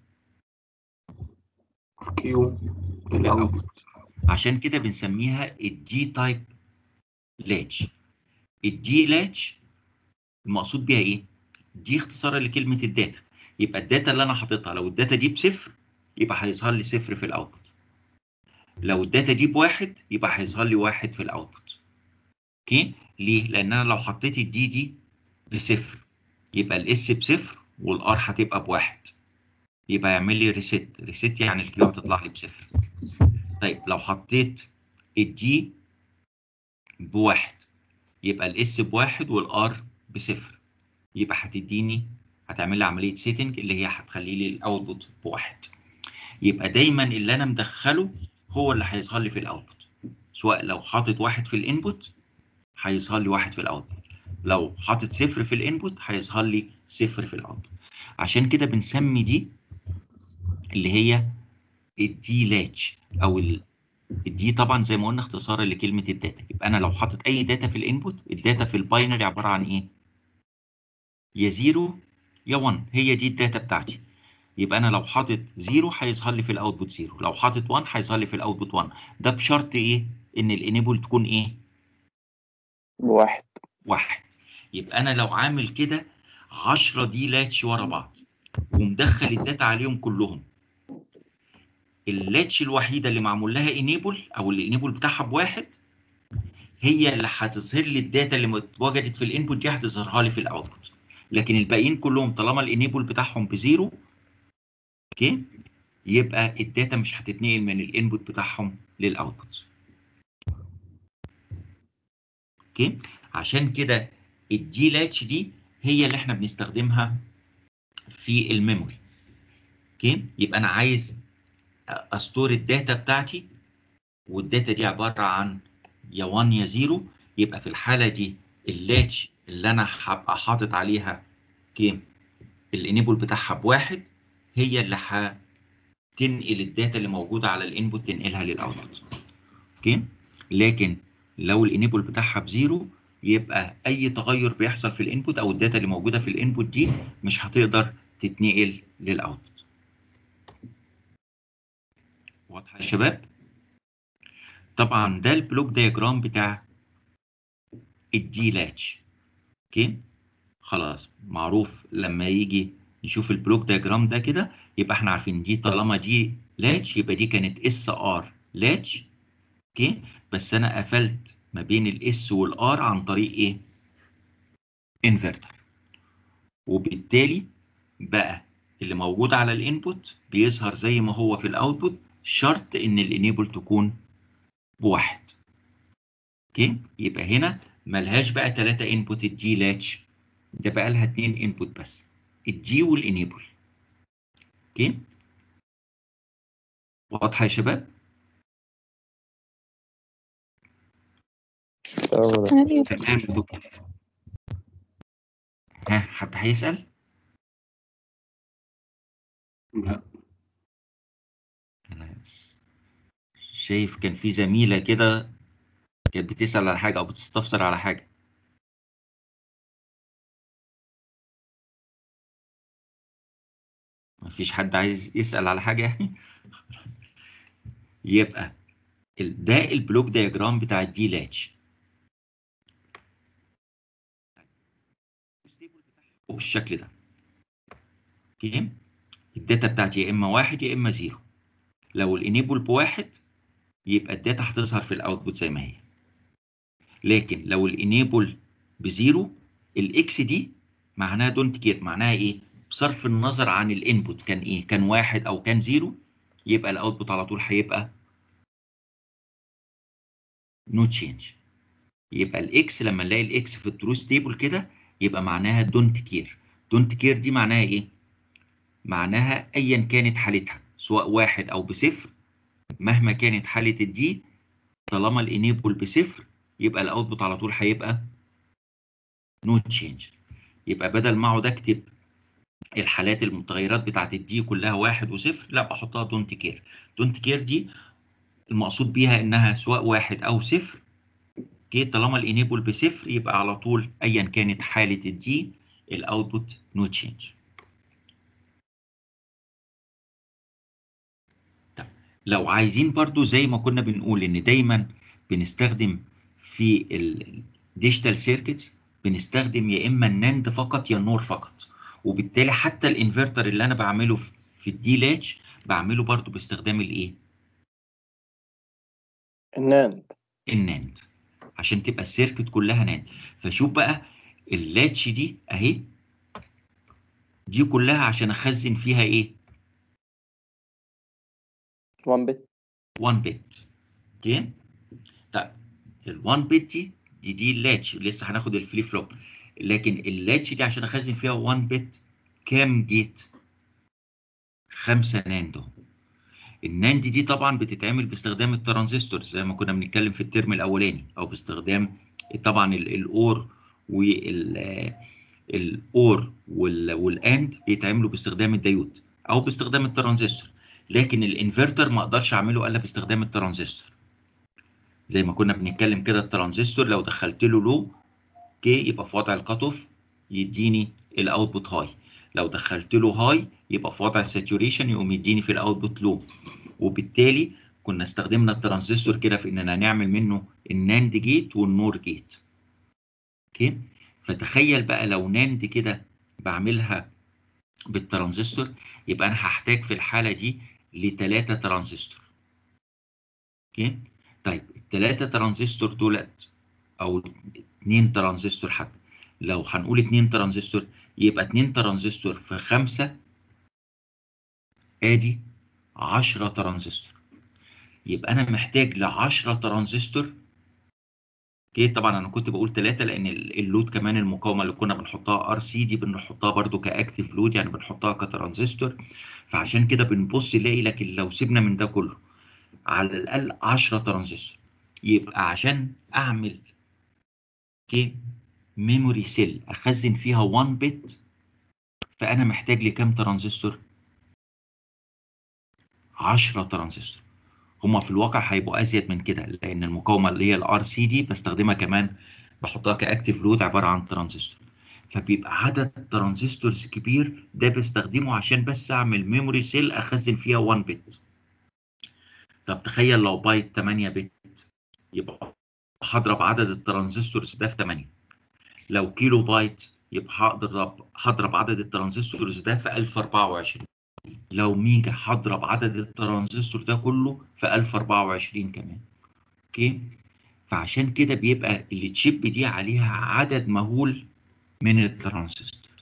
كيو الاوتبوت عشان كده بنسميها الدي تايب لاتش الدي لاتش المقصود بيها ايه دي اختصارا لكلمه الداتا يبقى الداتا اللي انا حاططها لو الداتا دي بصفر يبقى هيظهر لي صفر في الاوتبوت لو الداتا دي بواحد يبقى هيظهر لي واحد في الاوتبوت اوكي ليه لان انا لو حطيت الدي دي بصفر يبقى الاس بصفر والار هتبقى بواحد يبقى يعمل لي ريست ريست يعني الكيو هتطلع لي بصفر طيب لو حطيت الدي بواحد يبقى الاس بواحد والار بصفر يبقى هتديني هتعمل لي عمليه سيتنج اللي هي هتخلي لي الاوتبوت بواحد يبقى دايما اللي انا مدخله هو اللي هيظهر لي في الاوتبوت سواء لو حاطط واحد في الانبوت هيظهر لي واحد في الاوتبوت لو حاطط صفر في الانبوت هيظهر لي صفر في الاوتبوت عشان كده بنسمي دي اللي هي الدي لاتش او ال الدي طبعا زي ما قلنا اختصارا لكلمه الداتا يبقى انا لو حاطط اي داتا في الانبوت الداتا في الباينري عباره عن ايه يا زيرو يا 1 هي دي الداتا بتاعتي يبقى انا لو حاطط زيرو هيظهر لي في الاوتبوت زيرو لو حاطط 1 هيظهر لي في الاوتبوت 1 ده بشرط ايه ان الانيبل تكون ايه بواحد واحد يبقى انا لو عامل كده 10 دي لاتش ورا بعض ومدخل الداتا عليهم كلهم اللاتش الوحيده اللي معمول لها انيبل او الانيبل بتاعها بواحد هي اللي هتظهر لي الداتا اللي اتوجدت في الانبوت دي هتظهرها لي في الاوتبوت لكن الباقيين كلهم طالما الانيبل بتاعهم بزيرو اوكي يبقى الداتا مش هتتنقل من الانبوت بتاعهم للاوتبوت اوكي عشان كده الدي لاتش دي هي اللي احنا بنستخدمها في الميموري اوكي يبقى انا عايز استور الداتا بتاعتي والداتا دي عباره عن يا 1 يا 0 يبقى في الحاله دي اللاتش اللي انا هبقى حاطط عليها اوكي الانيبل بتاعها بواحد هي اللي هتنقل الداتا اللي موجوده على الانبوت تنقلها للاوتبوت اوكي لكن لو الانيبل بتاعها بزيرو يبقى اي تغير بيحصل في الانبوت او الداتا اللي موجوده في الانبوت دي مش هتقدر تتنقل للاوتبوت واضحه يا شباب طبعا ده البلوك دياجرام بتاع الدي لاتش اوكي خلاص معروف لما يجي نشوف البلوك دياجرام ده كده يبقى احنا عارفين دي طالما دي لاتش يبقى دي كانت اس ار لاتش اوكي بس انا قفلت ما بين الاس والار عن طريق ايه انفرتر وبالتالي بقى اللي موجود على الانبوت بيظهر زي ما هو في الاوتبوت شرط ان الانيبل تكون بواحد اوكي يبقى هنا ملهاش بقى ثلاثة انبوت الدي لاتش ده بقى لها اتنين انبوت بس الدي والانيبل اوكي واضحة يا شباب تمام أيوة. تمام يا دكتور ها حد هيسأل لا شايف كان في زميلة كده كانت بتسأل على حاجة أو بتستفسر على حاجة مفيش حد عايز يسأل على حاجة يعني يبقى ال- ده البلوك دياجرام بتاع الدي لاتش بالشكل ده اوكي الداتا بتاعتي يا اما واحد يا اما زيرو لو الانيبل بواحد يبقى الداتا هتظهر في الاوتبوت زي ما هي لكن لو الانيبل بزيرو الاكس دي معناها دونت كير معناها ايه بصرف النظر عن الانبوت كان ايه كان واحد او كان زيرو يبقى الاوتبوت على طول هيبقى نو تشينج يبقى الاكس لما نلاقي الاكس في التروث تيبل كده يبقى معناها دونت كير دونت كير دي معناها ايه معناها ايا كانت حالتها سواء واحد او بصفر مهما كانت حالة الدي طالما الانيبل بصفر يبقى الاوتبوت على طول هيبقى نو تشينج يبقى بدل ما اقعد اكتب الحالات المتغيرات بتاعت الدي كلها واحد وصفر لا بحطها دونت كير دونت كير دي المقصود بيها انها سواء واحد او صفر اوكي طالما الانيبل بصفر يبقى على طول ايا كانت حالة الدي الاوتبوت نو تشينج لو عايزين برضو زي ما كنا بنقول ان دايما بنستخدم في الديجيتال سيركتس بنستخدم يا اما الناند فقط يا النور فقط وبالتالي حتى الانفرتر اللي انا بعمله في- في الدي لاتش بعمله برضو باستخدام الايه الناند الناند عشان تبقى السيركت كلها ناند فشوف بقى اللاتش دي اهي دي كلها عشان اخزن فيها ايه 1 بت 1 بت اوكي طيب ال 1 بت دي دي دي اللاتش لسه هناخد الفليب فلوب لكن اللاتش دي عشان اخزن فيها 1 بت كام جيت خمسة ناند اهو الناند دي طبعا بتتعمل باستخدام الترانزستور زي ما كنا بنتكلم في الترم الاولاني او باستخدام طبعا ال- الاور وال الاور وال- والاند بيتعملوا باستخدام الديود او باستخدام الترانزستور لكن الانفرتر ما اقدرش اعمله الا باستخدام الترانزستور زي ما كنا بنتكلم كده الترانزستور لو دخلت له لو اوكي يبقى في وضع الكات اوف يديني الاوتبوت هاي لو دخلت له هاي يبقى في وضع الساتوريشن يقوم يديني في الاوتبوت لو وبالتالي كنا استخدمنا الترانزستور كده في اننا نعمل منه الناند جيت والنور جيت اوكي فتخيل بقى لو ناند كده بعملها بالترانزستور يبقى انا هحتاج في الحاله دي لثلاثه ترانزستور اوكي طيب الثلاثه ترانزستور دولت او اتنين ترانزستور حتى لو هنقول اتنين ترانزستور يبقى اتنين ترانزستور في خمسة ادي عشرة ترانزستور يبقى انا محتاج لعشرة ترانزستور اوكي طبعا انا كنت بقول ثلاثة لان ال- اللود كمان المقاومة اللي كنا بنحطها ار سي دي بنحطها برضو كاكتيف لود يعني بنحطها كترانزستور فعشان كده بنبص نلاقي لكن لو سيبنا من ده كله على الاقل 10 ترانزستور يبقى عشان اعمل اوكي ميموري سيل اخزن فيها 1 بت فانا محتاج لكام ترانزستور 10 ترانزستور هما في الواقع هيبقوا ازيد من كده لان المقاومه اللي هي الار سي دي بستخدمها كمان بحطها كاكتيف لود عباره عن ترانزستور فبيبقى عدد ترانزستورز كبير ده بستخدمه عشان بس اعمل ميموري سيل اخزن فيها 1 بت طب تخيل لو بايت 8 بت يبقى هضرب عدد الترانزستورز ده في 8 لو كيلو بايت يبقى هقدر هضرب عدد الترانزستورز ده في 1024 لو ميجا هضرب عدد الترانزستور ده كله في 1024 كمان اوكي فعشان كده بيبقى التشيب دي عليها عدد مهول من الترانزستور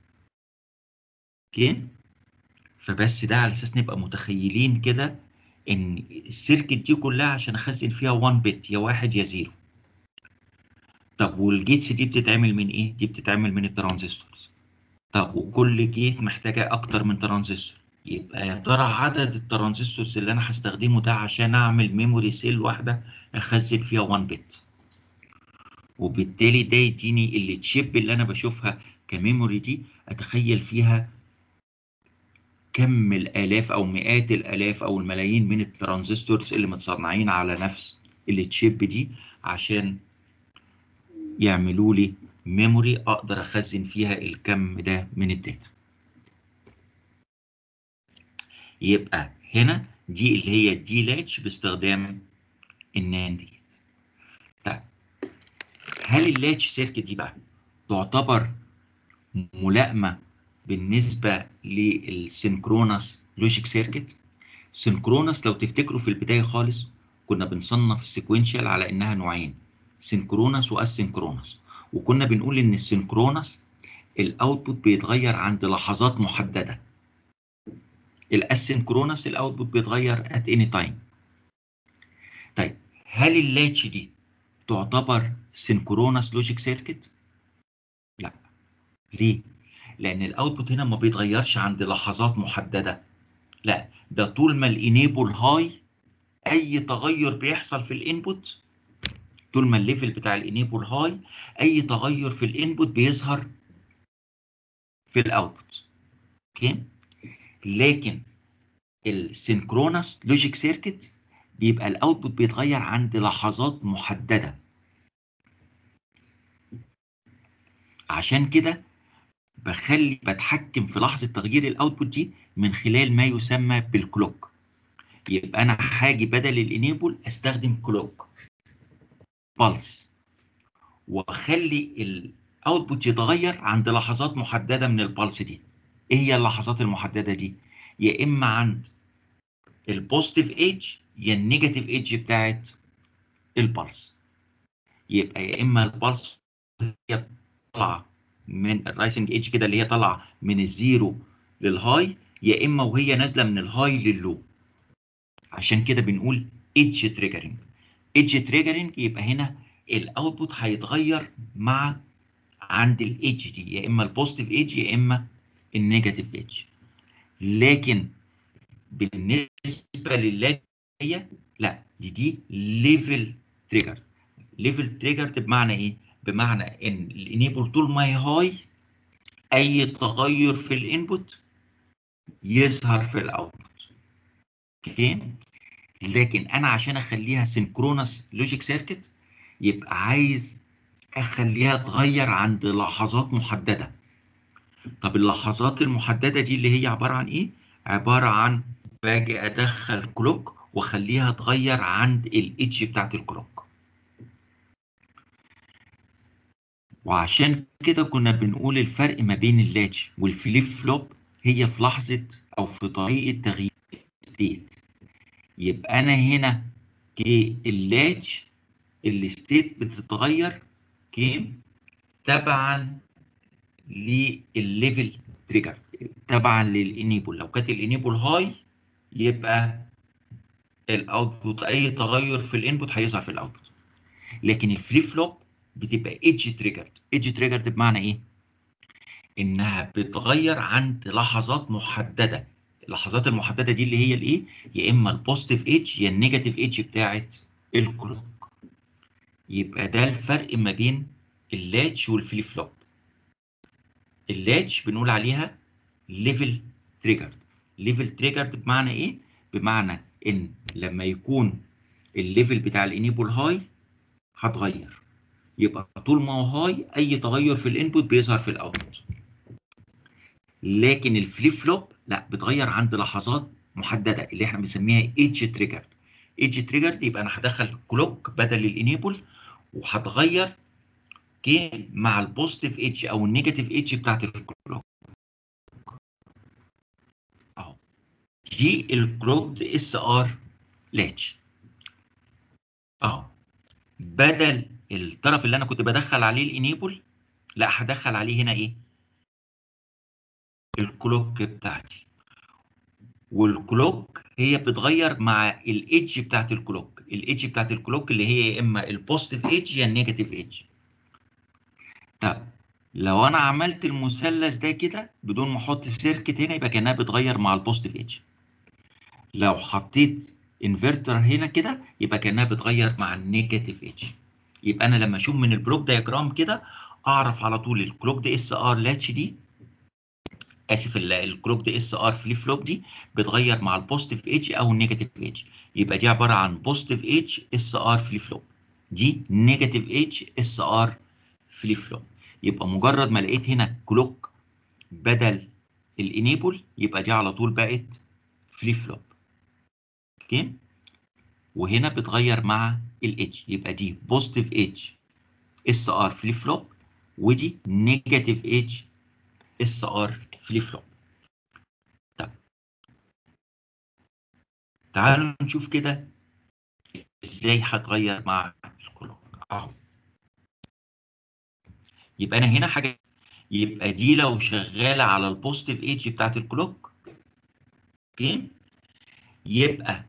اوكي فبس ده على اساس نبقى متخيلين كده ان السيركت دي كلها عشان اخزن فيها 1 بت يا واحد يا زيرو طب والجيتس دي بتتعمل من ايه دي بتتعمل من الترانزستورز طب وكل جيت محتاجه اكتر من ترانزستور يبقى يا ترى عدد الترانزستورز اللي انا هستخدمه ده عشان اعمل ميموري سيل واحده اخزن فيها 1 بت وبالتالي ده يديني التشيب اللي انا بشوفها كميموري دي اتخيل فيها كم الالاف او مئات الالاف او الملايين من الترانزستورز اللي متصنعين على نفس التشيب دي عشان يعملوا لي ميموري اقدر اخزن فيها الكم ده من الداتا يبقى هنا دي اللي هي الدي لاتش باستخدام الناند جيت طيب هل اللاتش سيركت دي بقى تعتبر ملائمه بالنسبه للسينكرونس لوجيك سيركت سينكرونس لو تفتكروا في البدايه خالص كنا بنصنف السيكوينشال على انها نوعين سينكرونس واسينكرونس وكنا بنقول ان السينكرونس الاوتبوت بيتغير عند لحظات محدده الاسينكرونس الاوتبوت بيتغير ات اني تايم طيب هل اللاتش دي تعتبر سينكرونس لوجيك سيركت لا ليه لان الاوتبوت هنا ما بيتغيرش عند لحظات محدده لا ده طول ما الانيبل هاي اي تغير بيحصل في الانبوت طول ما الليفل بتاع الانيبل هاي اي تغير في الانبوت بيظهر في الاوتبوت اوكي لكن السينكرونس لوجيك سيركت بيبقى الاوتبوت بيتغير عند لحظات محدده عشان كده بخلي بتحكم في لحظه تغيير الاوتبوت دي من خلال ما يسمى بالكلوك يبقى انا هاجي بدل الانيبل استخدم كلوك بالس واخلي الاوتبوت يتغير عند لحظات محدده من البلس دي ايه هي اللحظات المحدده دي يا اما عند البوزيتيف ايدج يا النيجاتيف ايدج بتاعت البلس يبقى يا اما البلس هي طالعه من الرايسنج ايدج كده اللي هي طالعه من الزيرو للهاي يا اما وهي نازله من الهاي لللو عشان كده بنقول ايدج تريجرنج ايدج تريجرنج يبقى هنا الاوتبوت هيتغير مع عند الايدج دي يا اما البوزيتيف ايدج يا اما النيجاتيف ايدج لكن بالنسبه لللاجيه لا دي دي ليفل تريجر ليفل تريجر بمعنى ايه بمعنى ان الانيبل طول ما هي هاي اي تغير في الانبوت يظهر في الاوتبوت اوكي لكن انا عشان اخليها سينكرونس لوجيك سيركت يبقى عايز اخليها تغير عند لحظات محدده طب اللحظات المحدده دي اللي هي عباره عن ايه عباره عن باجي ادخل كلوك واخليها تغير عند الايدج بتاعت الكلوك وعشان كده كنا بنقول الفرق ما بين اللاتش والفليب فلوب هي في لحظه او في طريقه تغيير ستيت يبقى انا هنا كي اللاتش الستيت بتتغير كي تبعا للليفل تريجر تبعا للانيبل لو كانت الانيبل هاي يبقى الاوتبوت اي تغير في الانبوت هيظهر في الاوتبوت لكن الفليب فلوب بتبقى ايدج تريجرد ايدج تريجرد بمعنى ايه انها بتغير عند لحظات محدده اللحظات المحدده دي اللي هي الايه يا اما البوزيتيف ايدج يا النيجاتيف ايدج بتاعت الكلوك يبقى ده الفرق ما بين اللاتش والفليب فلوب اللاتش بنقول عليها ليفل تريجرد ليفل تريجرد بمعنى ايه بمعنى ان لما يكون الليفل بتاع الانيبل هاي هتغير يبقى طول ما هو هاي اي تغير في الانبوت بيظهر في الاوتبوت لكن الفليب فلوب لا بتغير عند لحظات محدده اللي احنا بنسميها ايدج تريجرد ايدج تريجرد يبقى انا هدخل كلوك بدل الانيبل وهتغير كي مع البوزيتيف ايدج او النيجاتيف ايدج بتاعت الكلوك اهو دي الكلوك اس ار لاتش اهو بدل الطرف اللي انا كنت بدخل عليه الانيبل لا هدخل عليه هنا ايه الكلوك بتاعتي والكلوك هي بتتغير مع الايدج بتاعت الكلوك الايدج بتاعت الكلوك اللي هي يا اما البوزيتيف ايدج يا النيجاتيف ايدج طب لو انا عملت المثلث ده كده بدون ما احط سيركت هنا يبقى كانها بتغير مع البوزيتيف ايدج لو حطيت انفرتر هنا كده يبقى كانها بتغير مع النيجاتيف ايدج يبقى انا لما اشوف من البلوك دايجرام كده اعرف على طول الكلوك دي اس ار لاتش دي اسف ال- الكلوك دي اس ار فليب فلوب دي بتغير مع البوزيتيف ايدج او النيجاتيف ايدج يبقى دي عباره عن بوزيتيف ايدج اس ار فليب فلوب دي نيجاتيف ايدج اس ار فليب فلوب يبقى مجرد ما لقيت هنا كلوك بدل الانيبل يبقى دي على طول بقت فليب فلوب اوكي وهنا بتغير مع الايدج يبقى دي بوزيتيف ايدج اس ار فليب فلوب ودي نيجاتيف ايدج اس ار فليب فلوب طب تعالوا نشوف كده ازاي هتغير مع الكلوك اهو يبقى انا هنا حاجه يبقى دي لو شغاله على البوزيتيف ايدج بتاعت الكلوك اوكي يبقى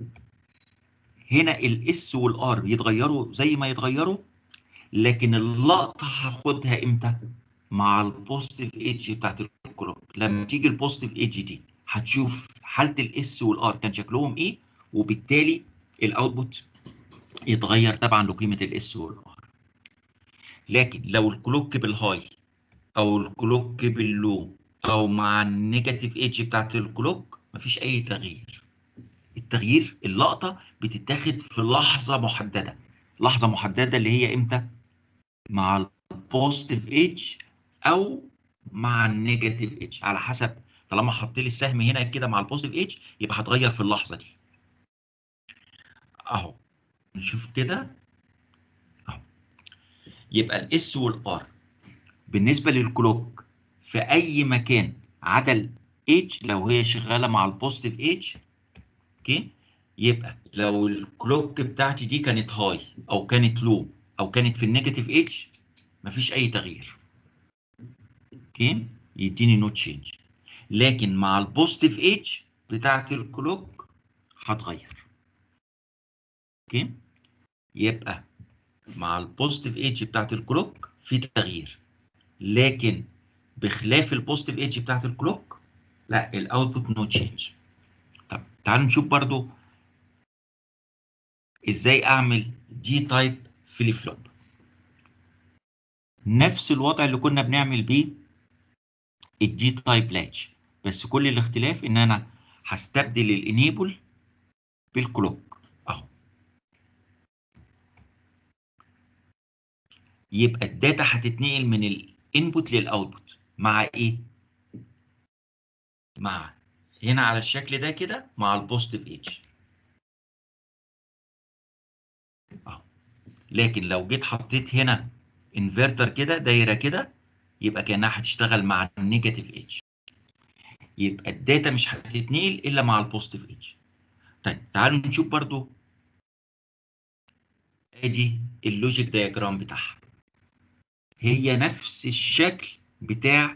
هنا الاس والار يتغيروا زي ما يتغيروا لكن اللقطه هاخدها امتى مع البوزيتيف ايدج بتاعت الكلوك لما تيجي البوزيتيف ايدج دي هتشوف حاله الاس والار كان شكلهم ايه وبالتالي الاوتبوت يتغير طبعا لقيمه الاس والار لكن لو الكلوك بالهاي او الكلوك باللو او مع النيجاتيف ايدج بتاعت الكلوك مفيش اي تغيير التغيير اللقطه بتتاخد في لحظه محدده لحظه محدده اللي هي امتى مع البوزيتيف ايدج او مع النيجاتيف ايدج على حسب طالما حط لي السهم هنا كده مع البوزيتيف ايدج يبقى هتغير في اللحظه دي اهو نشوف كده اهو يبقى الاس والار بالنسبه للكلوك في اي مكان عدا الايدج لو هي شغاله مع البوزيتيف ايدج اوكي يبقى لو الكلوك بتاعتي دي كانت هاي او كانت لو او كانت في النيجاتيف ايدج مفيش اي تغيير اوكي يديني نو تشينج لكن مع البوزيتيف ايدج بتاعت الكلوك هتغير اوكي يبقى مع البوزيتيف ايدج بتاعت الكلوك في تغيير لكن بخلاف البوزيتيف ايدج بتاعت الكلوك لا الاوتبوت نو تشينج طب تعالوا نشوف برضو ازاي اعمل دي تايب فليب فلوب نفس الوضع اللي كنا بنعمل بيه الدي تايب لاتش بس كل الاختلاف ان انا هستبدل الانيبل بالكلوك اهو يبقى الداتا هتتنقل من الانبوت للاوتبوت مع ايه مع هنا على الشكل ده كده مع البوزيتيف ايدج اهو لكن لو جيت حطيت هنا انفرتر كده دايره كده يبقى كانها هتشتغل مع النيجاتيف ايدج يبقى الداتا مش هتتنقل الا مع البوزيتيف ايدج طيب تعالوا نشوف برضو ادي اللوجيك دياجرام بتاعها هي نفس الشكل بتاع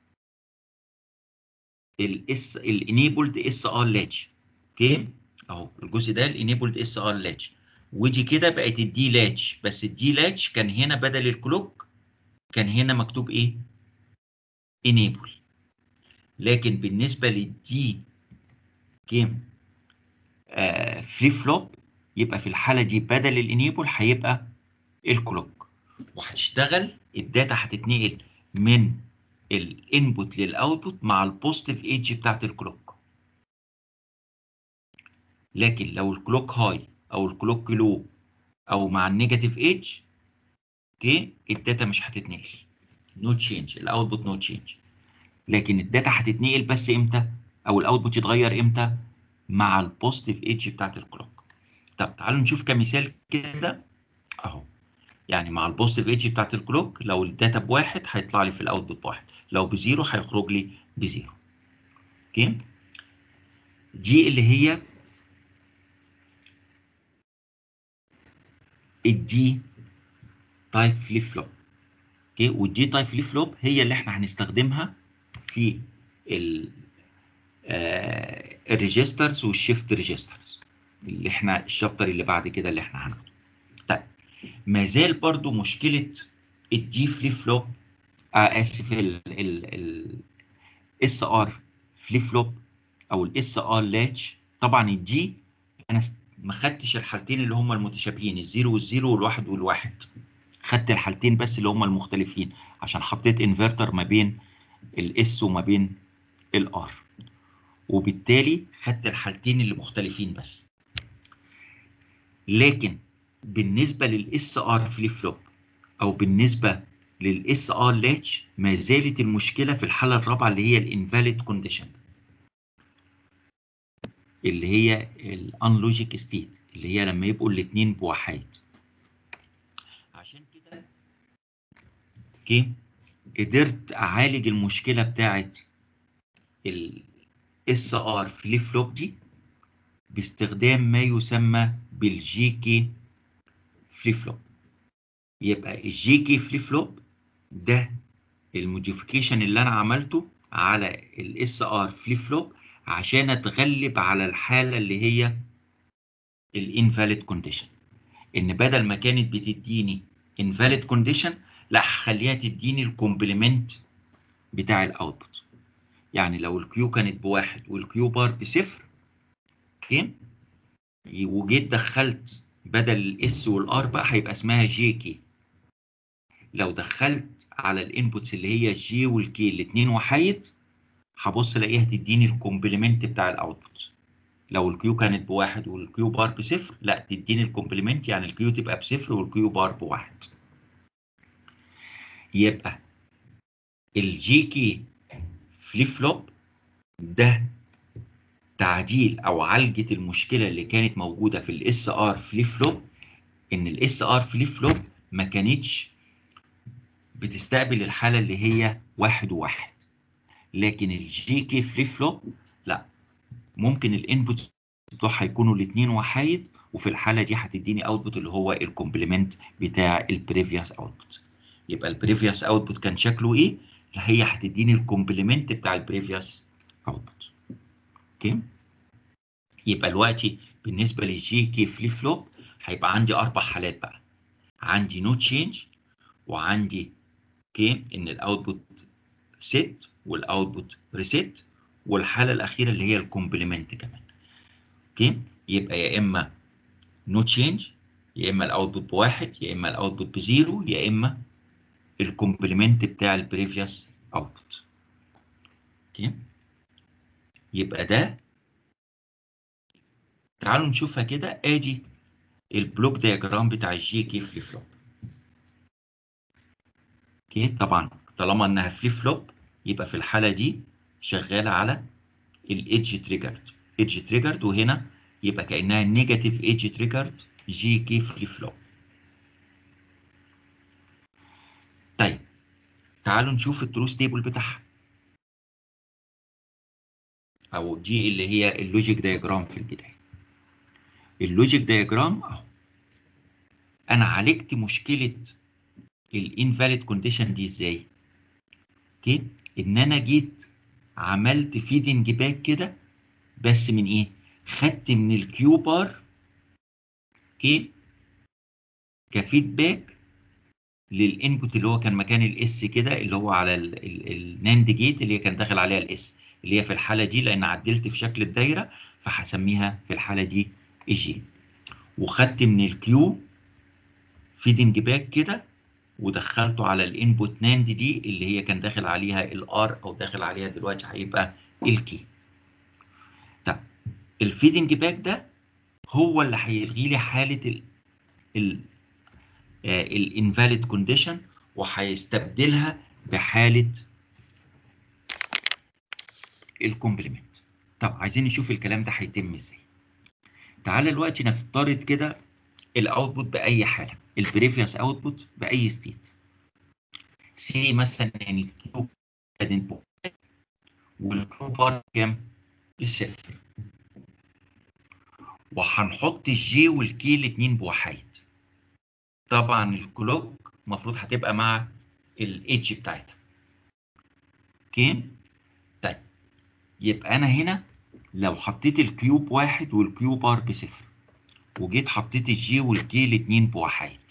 الاس الانيبلد اس ار لاتش اوكي اهو الجزء ده الانيبلد اس ار لاتش ودي كده بقت الدي لاتش بس الدي لاتش كان هنا بدل الكلوك كان هنا مكتوب ايه انيبل لكن بالنسبه للدي جيم آه فليب فلوب يبقى في الحاله دي بدل الانيبل هيبقى الكلوك وهتشتغل الداتا هتتنقل من الانبوت للاوتبوت مع البوزيتيف ايدج بتاعت الكلوك لكن لو الكلوك هاي او الكلوك لو او مع النيجاتيف ايدج اوكي الداتا مش هتتنقل نو تشينج الاوتبوت نو تشينج لكن الداتا هتتنقل بس امتى او الاوتبوت يتغير امتى مع البوزيتيف ايدج بتاعت الكلوك طب تعالوا نشوف كمثال كده اهو يعني مع البوزيتيف ايدج بتاعت الكلوك لو الداتا بواحد هيطلع لي في الاوتبوت بواحد لو بزيرو هيخرج لي بزيرو اوكي دي اللي هي الدي تايب فليب فلوب اوكي والدي تايب فليب فلوب هي اللي احنا هنستخدمها في ال الريجسترز والشيفت ريجسترز اللي احنا الشابتر اللي بعد كده اللي احنا هناخده طيب ما زال برضو مشكله الدي فليب فلوب آه اسف ال ال ال اس ار فليب فلوب او الاس ار لاتش طبعا الدي انا ما خدتش الحالتين اللي هم المتشابهين الزيرو والزيرو والواحد والواحد خدت الحالتين بس اللي هم المختلفين عشان حطيت انفرتر ما بين الاس وما بين الار وبالتالي خدت الحالتين اللي مختلفين بس لكن بالنسبه للاس ار فليب فلوب او بالنسبه للاس ار لاتش ما زالت المشكله في الحاله الرابعه اللي هي الانفاليد كونديشن اللي هي الانلوجيك ستيت اللي هي لما يبقوا الاثنين بوحايد عشان كده اوكي قدرت اعالج المشكله بتاعت الاس ار فليب فلوب دي باستخدام ما يسمى بالجي كي فليب فلوب يبقى الجي كي فليب فلوب ده الموديفيكيشن اللي انا عملته على الاس ار فليب فلوب عشان اتغلب على الحاله اللي هي الانفاليد كونديشن ان بدل ما كانت بتديني انفاليد كونديشن لا هخليها تديني الكومبلمنت بتاع الاوتبوت يعني لو الكيو كانت بواحد والكيو بار بصفر اوكي وجيت دخلت بدل الاس والار بقى هيبقى اسمها جي كي لو دخلت على الانبوتس اللي هي الجي والكي الاثنين وحيد هبص الاقيها تديني الكومبلمنت بتاع الاوتبوت لو الكيو كانت بواحد والكيو بار بصفر لا تديني الكومبلمنت يعني الكيو تبقى بصفر والكيو بار بواحد يبقى الجي كي فليب فلوب ده تعديل او عالجه المشكله اللي كانت موجوده في الاس ار فليب فلوب ان الاس ار فليب فلوب ما كانتش بتستقبل الحاله اللي هي واحد وواحد لكن الجي كي فليب فلوب لا ممكن الانبوت بتوعها يكونوا الاثنين وحايد وفي الحاله دي هتديني اوتبوت اللي هو الكومبلمنت بتاع البريفيوس اوتبوت يبقى البريفيوس اوتبوت كان شكله ايه لا هي هتديني الكومبلمنت بتاع البريفيوس اوتبوت اوكي يبقى دلوقتي بالنسبه للجي كي فليب فلوب هيبقى عندي اربع حالات بقى عندي نو تشينج وعندي اوكي ان الاوتبوت سيت والاوتبوت ريسيت والحاله الاخيره اللي هي الكومبلمنت كمان اوكي يبقى يا اما نو تشينج يا اما الاوتبوت بواحد يا اما الاوتبوت بزيرو يا اما الكومبلمنت بتاع البريفيوس اوتبوت اوكي يبقى ده تعالوا نشوفها كده ادي البلوك دياجرام بتاع الجي كي فليب فلوب اوكي طبعا طالما انها فليب فلوب يبقى في الحاله دي شغاله على الايدج تريجرد ايدج تريجرد وهنا يبقى كانها نيجاتيف ايدج تريجرد جي كي فليب فلوب طيب تعالوا نشوف التروث تيبل بتاعها او دي اللي هي اللوجيك دياجرام في البدايه اللوجيك دياجرام اهو انا عالجت مشكله الانفاليد كونديشن دي ازاي اوكي ان انا جيت عملت فيدنج باك كده بس من ايه خدت من الكيو بار اوكي كفيدباك للانبوت اللي هو كان مكان الاس كده اللي هو على الناند جيت اللي هي كان داخل عليها الاس اللي هي في الحاله دي لان عدلت في شكل الدايره فهسميها في الحاله دي جي وخدت من الكيو فيدنج باك كده ودخلته على الانبوت ناند دي اللي هي كان داخل عليها الار او داخل عليها دلوقتي هيبقى الكي طب الفيدنج باك ده هو اللي هيلغي لي حاله ال ال الانفاليد كونديشن وهيستبدلها بحاله الكومبلمنت طب عايزين نشوف الكلام ده هيتم ازاي تعالى دلوقتي نفترض كده الاوتبوت باي حاله البريفيوس اوتبوت باي ستيت سي مثلا يعني الكيو كانت والكيو بار كام الصفر وهنحط الجي والكي الاثنين بوحايد طبعا الكلوك المفروض هتبقى مع الايدج بتاعتها اوكي طيب يبقى انا هنا لو حطيت الكيوب واحد والكيوب ار بصفر وجيت حطيت الجي والكي الاتنين بوحايد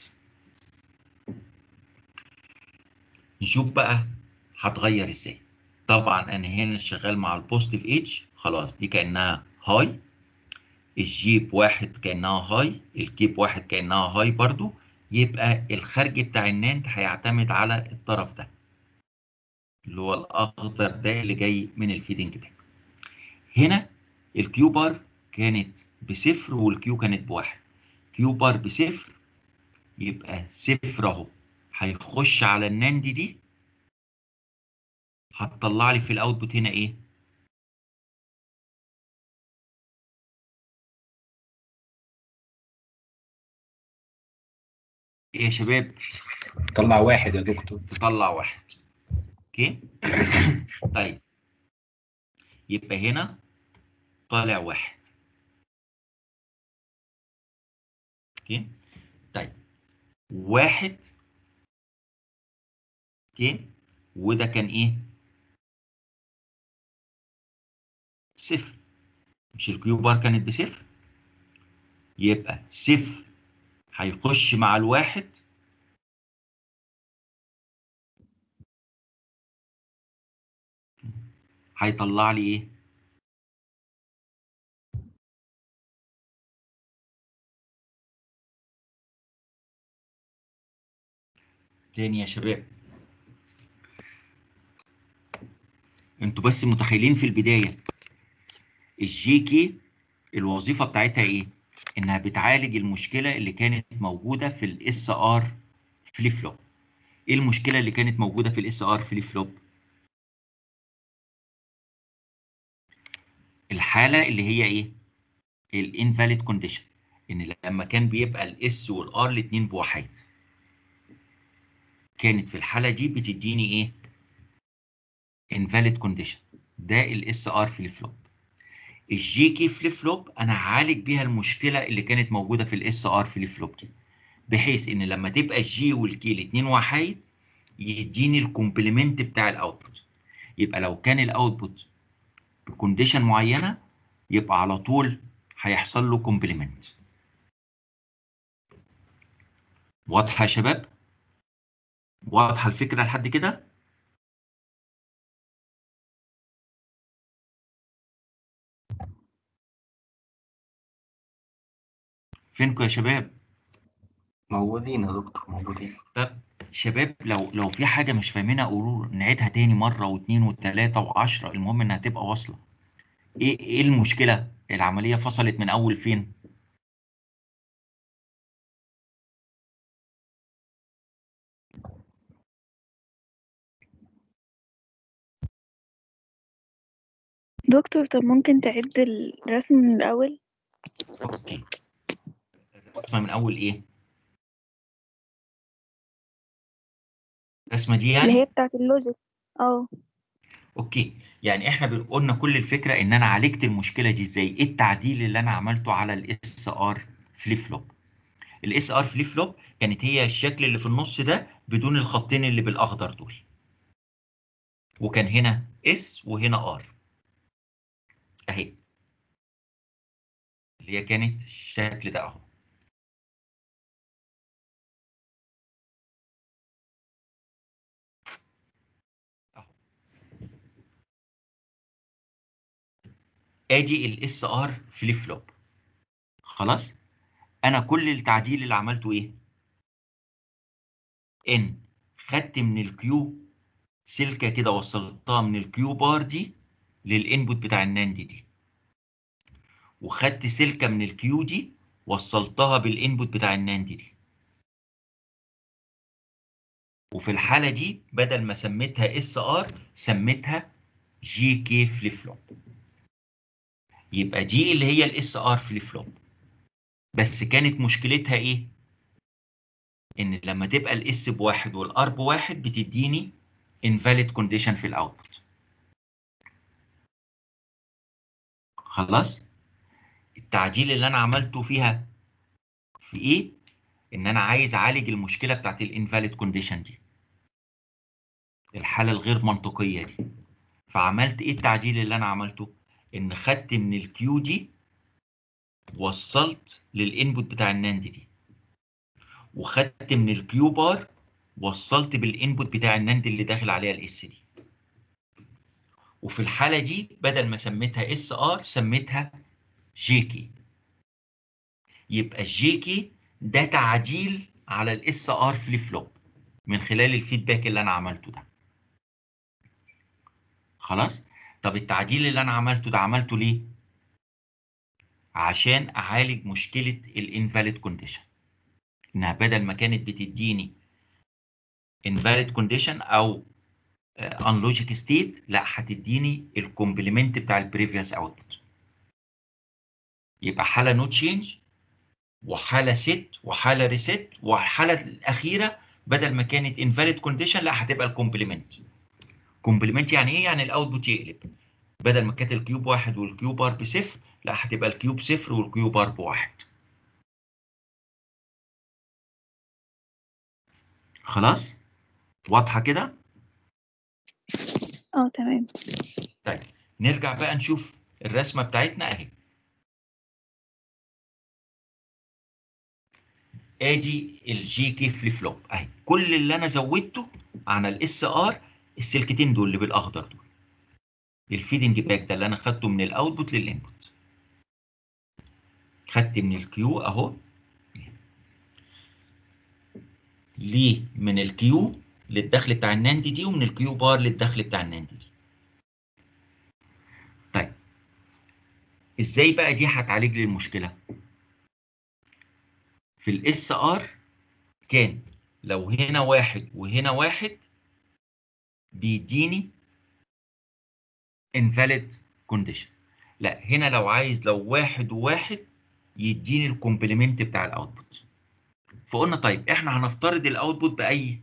نشوف بقى هتغير ازاي طبعا انا هنا شغال مع البوزيتيف ايدج خلاص دي كانها هاي الجي بواحد كانها هاي الكي بواحد كانها هاي برضو يبقى الخارج بتاع الناند هيعتمد على الطرف ده اللي هو الاخضر ده اللي جاي من الفيدنج باك هنا الكيو بار كانت بصفر والكيو كانت بواحد كيو بار بصفر يبقى صفر اهو هيخش على الناند دي هتطلع لي في الاوتبوت هنا ايه ايه يا شباب طلع واحد يا دكتور تطلع واحد اوكي طيب يبقى هنا طالع واحد اوكي طيب واحد اوكي وده كان ايه صفر مش الكيو بار كانت بصفر يبقى صفر هيخش مع الواحد هيطلع لي ايه تاني يا شباب انتوا بس متخيلين في البداية الجي كي الوظيفة بتاعتها ايه انها بتعالج المشكلة اللي كانت موجودة في الاس ار فليب فلوب ايه المشكلة اللي كانت موجودة في الاس ار فليب فلوب الحالة اللي هي ايه الانفاليد كونديشن ان لما كان بيبقى الاس والار الاتنين بوحيد كانت في الحالة دي بتديني ايه invalid condition ده الاس ار فليب فلوب الجي كي فليب فلوب انا هعالج بيها المشكله اللي كانت موجوده في الاس ار فليب فلوب دي بحيث ان لما تبقى الجي والكي الاثنين وحيد يديني الكومبلمنت بتاع الاوتبوت يبقى لو كان الاوتبوت بكونديشن معينه يبقى على طول هيحصل له كومبلمنت واضحه يا شباب واضحه الفكره لحد كده فينكم يا شباب موجودين يا دكتور موجودين طب شباب لو لو في حاجه مش فاهمينها قولوا نعيدها تاني مره واثنين وثلاثه وعشرة المهم انها تبقى واصله ايه ايه المشكله العمليه فصلت من اول فين دكتور طب ممكن تعد الرسم من الأول اوكي الرسمه من اول ايه الرسمه دي اللي يعني هي بتاعة اللوجيك اه اوكي يعني احنا بن- قلنا كل الفكره ان انا عالجت المشكله دي ازاي ايه التعديل اللي انا عملته على الاس ار فليب فلوب الاس ار فليب فلوب كانت هي الشكل اللي في النص ده بدون الخطين اللي بالاخضر دول وكان هنا اس وهنا ار اهي اللي هي كانت الشكل ده اهو اهو ادي الاس ار فليب فلوب خلاص انا كل التعديل اللي عملته ايه ان خدت من الكيو سلكه كده وصلتها من الكيو بار دي للانبوت بتاع الناند دي وخدت سلكه من الكيو دي وصلتها بالانبوت بتاع الناند دي وفي الحاله دي بدل ما سميتها اس ار سميتها جي كي فليب فلوب يبقى دي اللي هي الاس ار فليب فلوب بس كانت مشكلتها ايه ان لما تبقى الاس بواحد والار بواحد بتديني invalid condition في الاوتبوت خلاص التعديل اللي انا عملته فيها في ايه ان انا عايز اعالج المشكله بتاعت الانفاليد كونديشن دي الحاله الغير منطقيه دي فعملت ايه التعديل اللي انا عملته ان خدت من الكيو دي وصلت للانبوت بتاع الناند دي وخدت من الكيو بار وصلت بالانبوت بتاع الناند اللي داخل عليها الاس دي وفي الحاله دي بدل ما سميتها اس ار سميتها جي كي يبقى الجي كي ده تعديل على الاس ار فليب فلوب من خلال الفيدباك اللي انا عملته ده خلاص طب التعديل اللي انا عملته ده عملته ليه عشان اعالج مشكله الانفاليد كونديشن انها بدل ما كانت بتديني invalid condition او unlogic state لا هتديني الكومبلمنت بتاع البريفيوس اوتبوت يبقى حاله نو تشينج وحاله ست وحاله ريست والحاله الاخيره بدل ما كانت invalid condition لا هتبقى الكومبلمنت كومبلمنت يعني ايه يعني الاوتبوت يقلب بدل ما كانت الكيوب واحد والكيوب ار بصفر لا هتبقى الكيوب صفر والكيوب ار بواحد خلاص واضحه كده اه تمام طيب نرجع بقى نشوف الرسمه بتاعتنا اهي ادي الجي كي فليب فلوب اهي كل اللي انا زودته عن الاس ار السلكتين دول اللي بالاخضر دول الفيدنج باك ده اللي انا خدته من الاوتبوت للانبوت خدت من الكيو اهو ليه من الكيو للدخل بتاع الناند دي ومن الكيو بار للدخل بتاع الناند دي طيب ازاي بقى دي هتعالج لي المشكله في الاس ار كان لو هنا واحد وهنا واحد بيديني invalid condition لا هنا لو عايز لو واحد وواحد يديني الكومبلمنت بتاع الاوتبوت فقلنا طيب احنا هنفترض الاوتبوت باي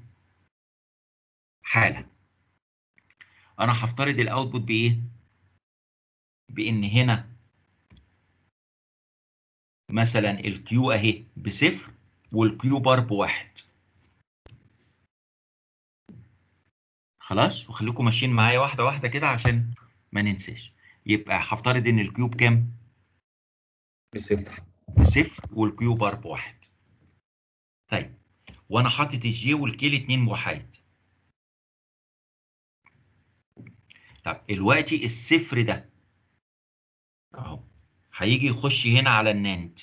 حاله انا هفترض الاوتبوت بايه بان هنا مثلا الكيو اهي بصفر والكيو بار بواحد خلاص وخليكم ماشيين معايا واحده واحده كده عشان ما ننساش يبقى هفترض ان الكيو بكام بصفر بصفر والكيو بار بواحد طيب وانا حاطط الجي والكي الاتنين بوحايد طب دلوقتي الصفر ده اهو هيجي يخش هنا على الناند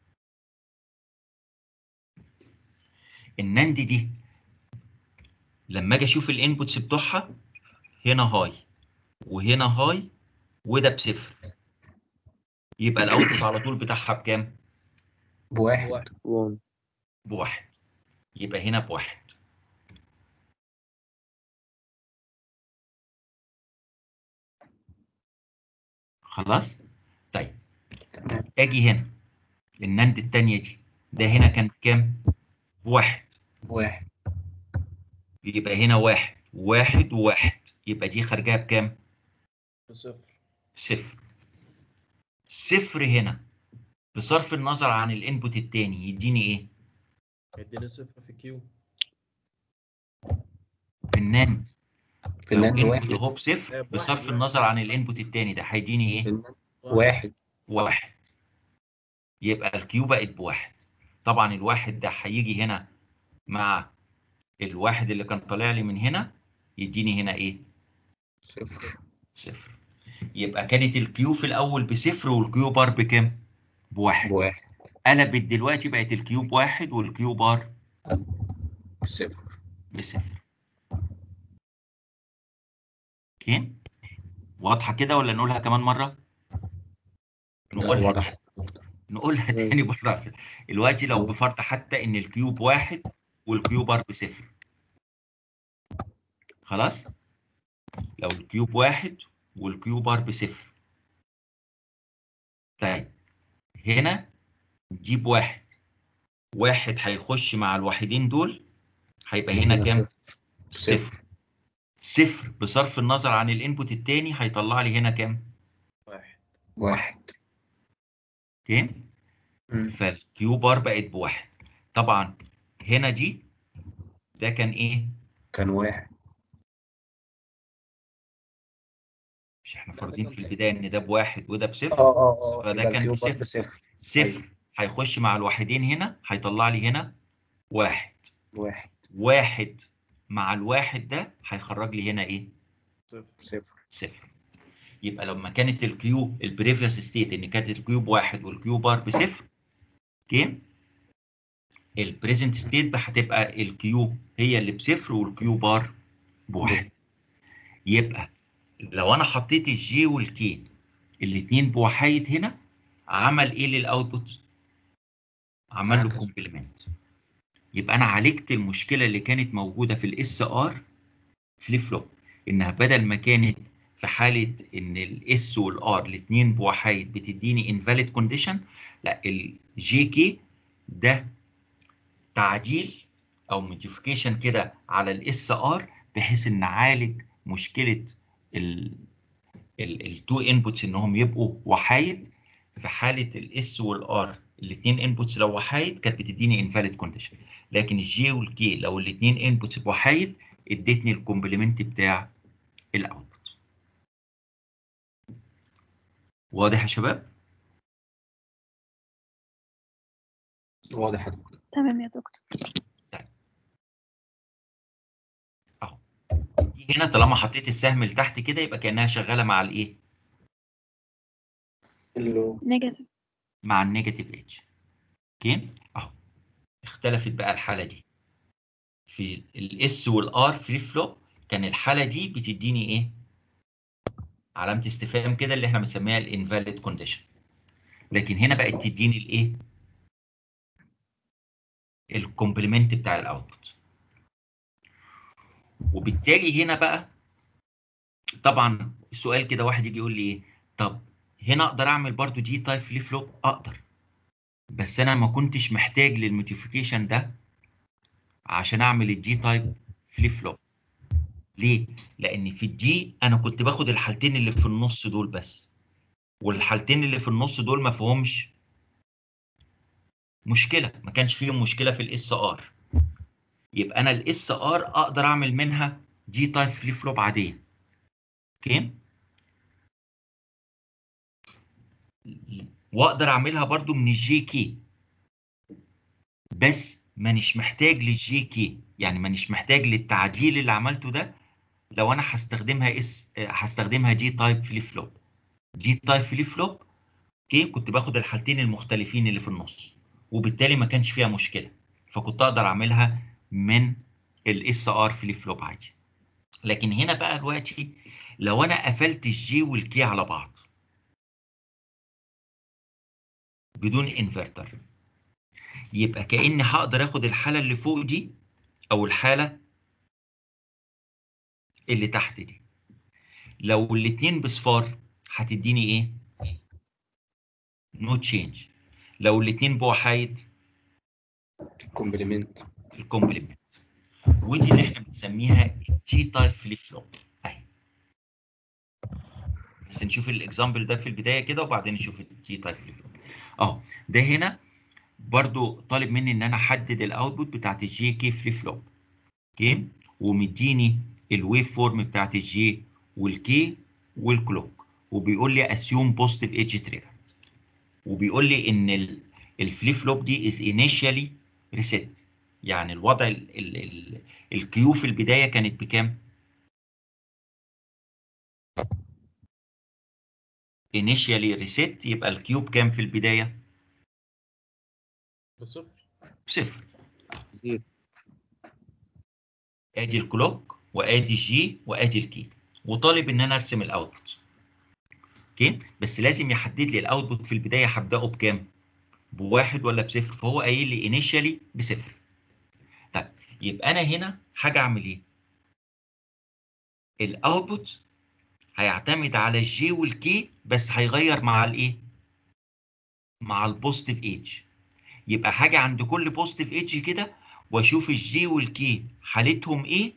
الناند دي لما اجي اشوف الانبوتس بتوعها هنا هاي وهنا هاي وده بصفر يبقى الاوتبوت على طول بتاعها بكام؟ بواحد وان بواحد يبقى هنا بواحد خلاص؟ طيب تمام اجي هنا الناند التانية دي ده هنا كان كام؟ بواحد بواحد يبقى هنا واحد واحد وواحد يبقى دي خارجاها بكام؟ صفر صفر صفر هنا بصرف النظر عن الانبوت التاني يديني ايه؟ اديني صفر في كيو في الناند في لو الناند انبوت واحد اهو بصفر بواحد بصرف واحد. النظر عن الانبوت التاني ده هيديني في ايه؟ الناند واحد واحد يبقى الكيو بقت بواحد طبعا الواحد ده هيجي هنا مع الواحد اللي كان طالع لي من هنا يديني هنا ايه؟ صفر صفر يبقى كانت الكيو في الاول بصفر والكيو بار بكام؟ بواحد بواحد قلبت دلوقتي بقت الكيو بواحد والكيو بار صفر بصفر اوكي واضحه كده ولا نقولها كمان مره؟ نقولها واضح نقولها تاني برضه عشان دلوقتي لو بفرض حتى ان الكيوب واحد والكيوب ار بصفر خلاص لو الكيوب واحد والكيوب ار بصفر طيب هنا نجيب واحد واحد هيخش مع الواحدين دول هيبقى هنا كام؟ صفر صفر صفر بصرف النظر عن الانبوت التاني هيطلع لي هنا كام؟ واحد واحد اوكي؟ مم. فالكيو بار بقت بواحد طبعا هنا دي ده كان ايه؟ كان واحد مش احنا لا، ده فارضين كان في صفر. البدايه ان ده بواحد وده اه بصفر اه اه فده يبقى كان الكيو بصفر. بار بصفر صفر هيخش مع الواحدين هنا هيطلع لي هنا واحد واحد واحد مع الواحد ده هيخرج لي هنا ايه؟ صفر صفر صفر يبقى لما كانت الكيو البريفيوس ستيت ان كانت الكيو بواحد والكيو بار بصفر اوكي البريزنت ستيت هتبقى الكيو هي اللي بصفر والكيو بار بواحد يبقى لو انا حطيت الجي والكي الاثنين بوحايد هنا عمل ايه للاوتبوت عمل له عكس. كومبلمنت يبقى انا عالجت المشكله اللي كانت موجوده في الاس ار فليب فلوب انها بدل ما كانت في حاله ان الاس والار الاثنين بوحايد بتديني انفاليد كونديشن لا الجي كي ده تعديل او موديفيكيشن كده على الاس ار بحيث ان نعالج مشكله التو انبوتس انهم يبقوا وحايد في حاله الاس والار الاثنين انبوتس لو وحايد كانت بتديني انفاليد كونديشن لكن الجي والكي لو الاثنين انبوتس بوحايد ادتني الكومبلمنت بتاع الاوتبوت واضح يا شباب واضح يا دكتور. تمام يا دكتور دي هنا طالما حطيت السهم لتحت كده يبقى كانها شغاله مع الايه اللو نيجاتيف مع النيجاتيف اتش اوكي اهو اختلفت بقى الحاله دي في الاس والار فليب فلوب كان الحاله دي بتديني ايه علامه استفهام كده اللي احنا بنسميها الانفاليد كونديشن لكن هنا بقت تديني الايه الكومبلمنت بتاع الاوتبوت وبالتالي هنا بقى طبعا السؤال كده واحد يجي يقول لي ايه طب هنا اقدر اعمل برضو دي تايب فليب فلوب اقدر بس انا ما كنتش محتاج للموديفيكيشن ده عشان اعمل الدي تايب فليب فلوب ليه لان في الدي انا كنت باخد الحالتين اللي في النص دول بس والحالتين اللي في النص دول ما فيهمش مشكله ما كانش فيهم مشكله في الاس ار يبقى انا الاس ار اقدر اعمل منها دي تايب فليب فلوب عاديه اوكي واقدر اعملها برضو من الجي كي بس مانيش محتاج للجي كي يعني مانيش محتاج للتعديل اللي عملته ده لو انا هستخدمها اس هستخدمها دي تايب فليب فلوب دي تايب فليب فلوب اوكي كنت باخد الحالتين المختلفين اللي في النص وبالتالي ما كانش فيها مشكله فكنت اقدر اعملها من الاس ار فليب فلوب عادي لكن هنا بقى دلوقتي لو انا قفلت الجي والكي على بعض بدون انفرتر يبقى كاني هقدر اخد الحاله اللي فوق دي او الحاله اللي تحت دي لو الاتنين بصفار هتديني ايه نو تشينج لو الاتنين بوحايد كومبلمنت الكومبلمنت ودي اللي احنا بنسميها تي تايب فليب فلوب اهي بس نشوف الاكزامبل ده في البدايه كده وبعدين نشوف التي تايب فليب فلوب اهو ده هنا برضو طالب مني ان انا احدد الاوتبوت بتاعت الجي كي فليب فلوب اوكي ومديني الويف فورم بتاعت الجي والكي والكلوك وبيقول لي اسيوم بوزيتيف ايدج تريجر وبيقول لي ان ال- الفليب فلوب دي از انيشالي ريسيت يعني الوضع ال ال ال الكيو في البدايه كانت بكام؟ انيشالي ريسيت يبقى الكيو بكام في البدايه؟ بصفر صفر زيرو ادي الكلوك وادي الجي وادي الكي وطالب ان انا ارسم الاوتبوت اوكي بس لازم يحدد لي الاوتبوت في البدايه هبداه بكام بواحد ولا بصفر فهو قايل لي انيشالي بصفر طيب يبقى انا هنا حاجه اعمل ايه الاوتبوت هيعتمد على الجي والكي بس هيغير مع الايه مع البوزيتيف ايدج يبقى حاجه عند كل بوزيتيف ايدج كده واشوف الجي والكي حالتهم ايه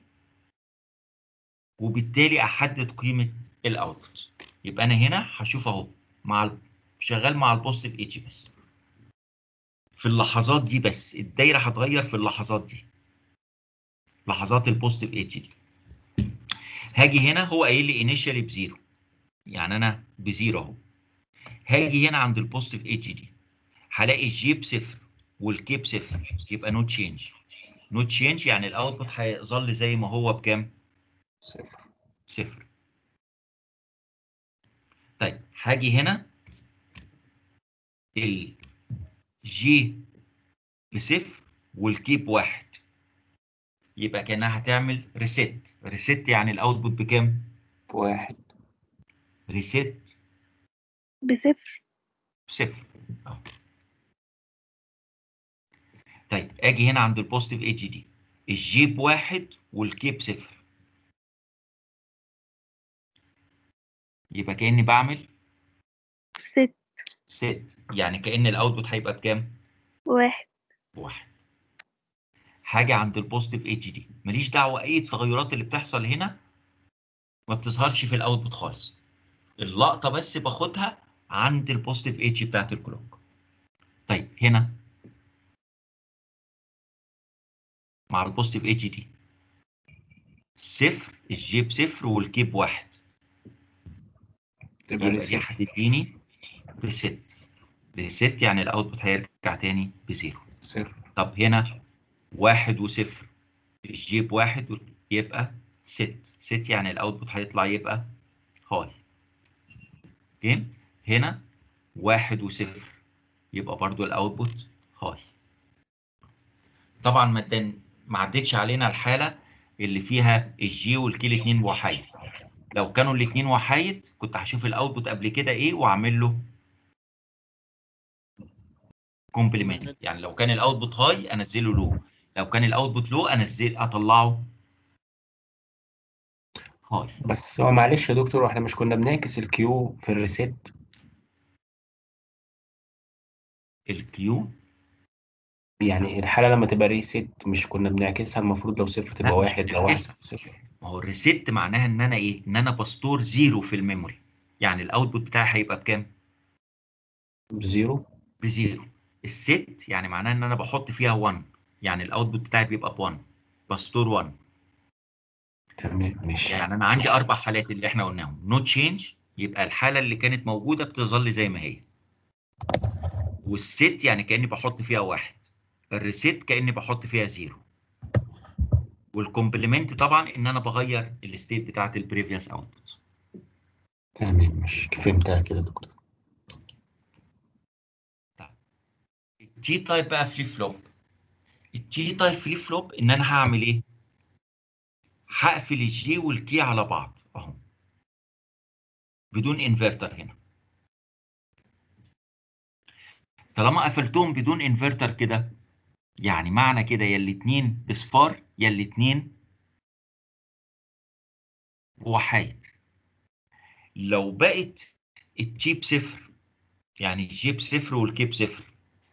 وبالتالي احدد قيمه الاوتبوت يبقى انا هنا هشوف اهو مع ال... شغال مع البوزيتيف ايدج بس في اللحظات دي بس الدايره هتغير في اللحظات دي لحظات البوزيتيف ايدج دي هاجي هنا هو قايل لي انيشالي بزيرو يعني انا بزيرو اهو هاجي هنا عند البوزيتيف ايدج دي هلاقي الجي بصفر والكي بصفر يبقى نو تشينج نو تشينج يعني الاوتبوت هيظل زي ما هو بكام؟ صفر صفر طيب هاجي هنا الجي بصفر والكي بواحد يبقى كانها هتعمل ريست ريست يعني الاوتبوت بكام؟ واحد ريسيت بصفر صفر أهو. طيب اجي هنا عند البوزيتيف ايدج دي الجي بواحد والكي بصفر يبقى كاني بعمل ست ست يعني كان الاوتبوت هيبقى بكام؟ واحد بواحد حاجه عند البوزيتيف ايدج دي ماليش دعوه اي التغيرات اللي بتحصل هنا ما بتظهرش في الاوتبوت خالص اللقطه بس باخدها عند البوزيتيف ايدج بتاعت الكلوك طيب هنا مع البوزيتيف ايدج دي صفر الجي بصفر والكي بواحد تبقى يبقى دي ريسيت هتديني ريست ريست يعني الاوتبوت هيرجع تاني بزيرو صفر طب هنا واحد وصفر الجي بواحد يبقى ست ست يعني الاوتبوت هيطلع يبقى هاي اوكي هنا واحد وصفر يبقى برضو الاوتبوت هاي طبعا ما ادن- ما عدتش علينا الحاله اللي فيها الجي والكي الاثنين وحيد لو كانوا الاثنين وحيد كنت هشوف الاوتبوت قبل كده ايه واعمل له كومبلمنت يعني لو كان الاوتبوت هاي انزله لو لو كان الاوتبوت لو انزل اطلعه هاي بس هو معلش يا دكتور احنا مش كنا بنعكس الكيو في الريسيت الكيو يعني الحالة لما تبقى ريسيت مش كنا بنعكسها المفروض لو صفر تبقى لا، مش واحد لو واحد بنعكسها. صفر ما هو الريست معناها ان انا ايه ان انا بستور زيرو في الميموري يعني الاوتبوت بتاعي هيبقى بكام بزيرو بزيرو الست يعني معناها ان انا بحط فيها 1 يعني الاوتبوت بتاعي بيبقى ب 1 بستور 1 تمام ماشي يعني انا عندي اربع حالات اللي احنا قلناهم نو تشينج يبقى الحاله اللي كانت موجوده بتظل زي ما هي والست يعني كاني بحط فيها واحد الريسيت كاني بحط فيها زيرو والكومبلمنت طبعا ان انا بغير الستيت بتاعت البريفيوس اوتبوت تمام مش فهمتها كده يا دكتور التي تايب بقى فليب فلوب التي تايب فليب فلوب ان انا هعمل ايه هقفل الجي والكي على بعض اهو بدون انفرتر هنا طالما قفلتهم بدون انفرتر كده يعني معنى كده يا الاتنين بصفار يا الاتنين وحيد لو بقت التي بصفر يعني الجي بصفر والكي بصفر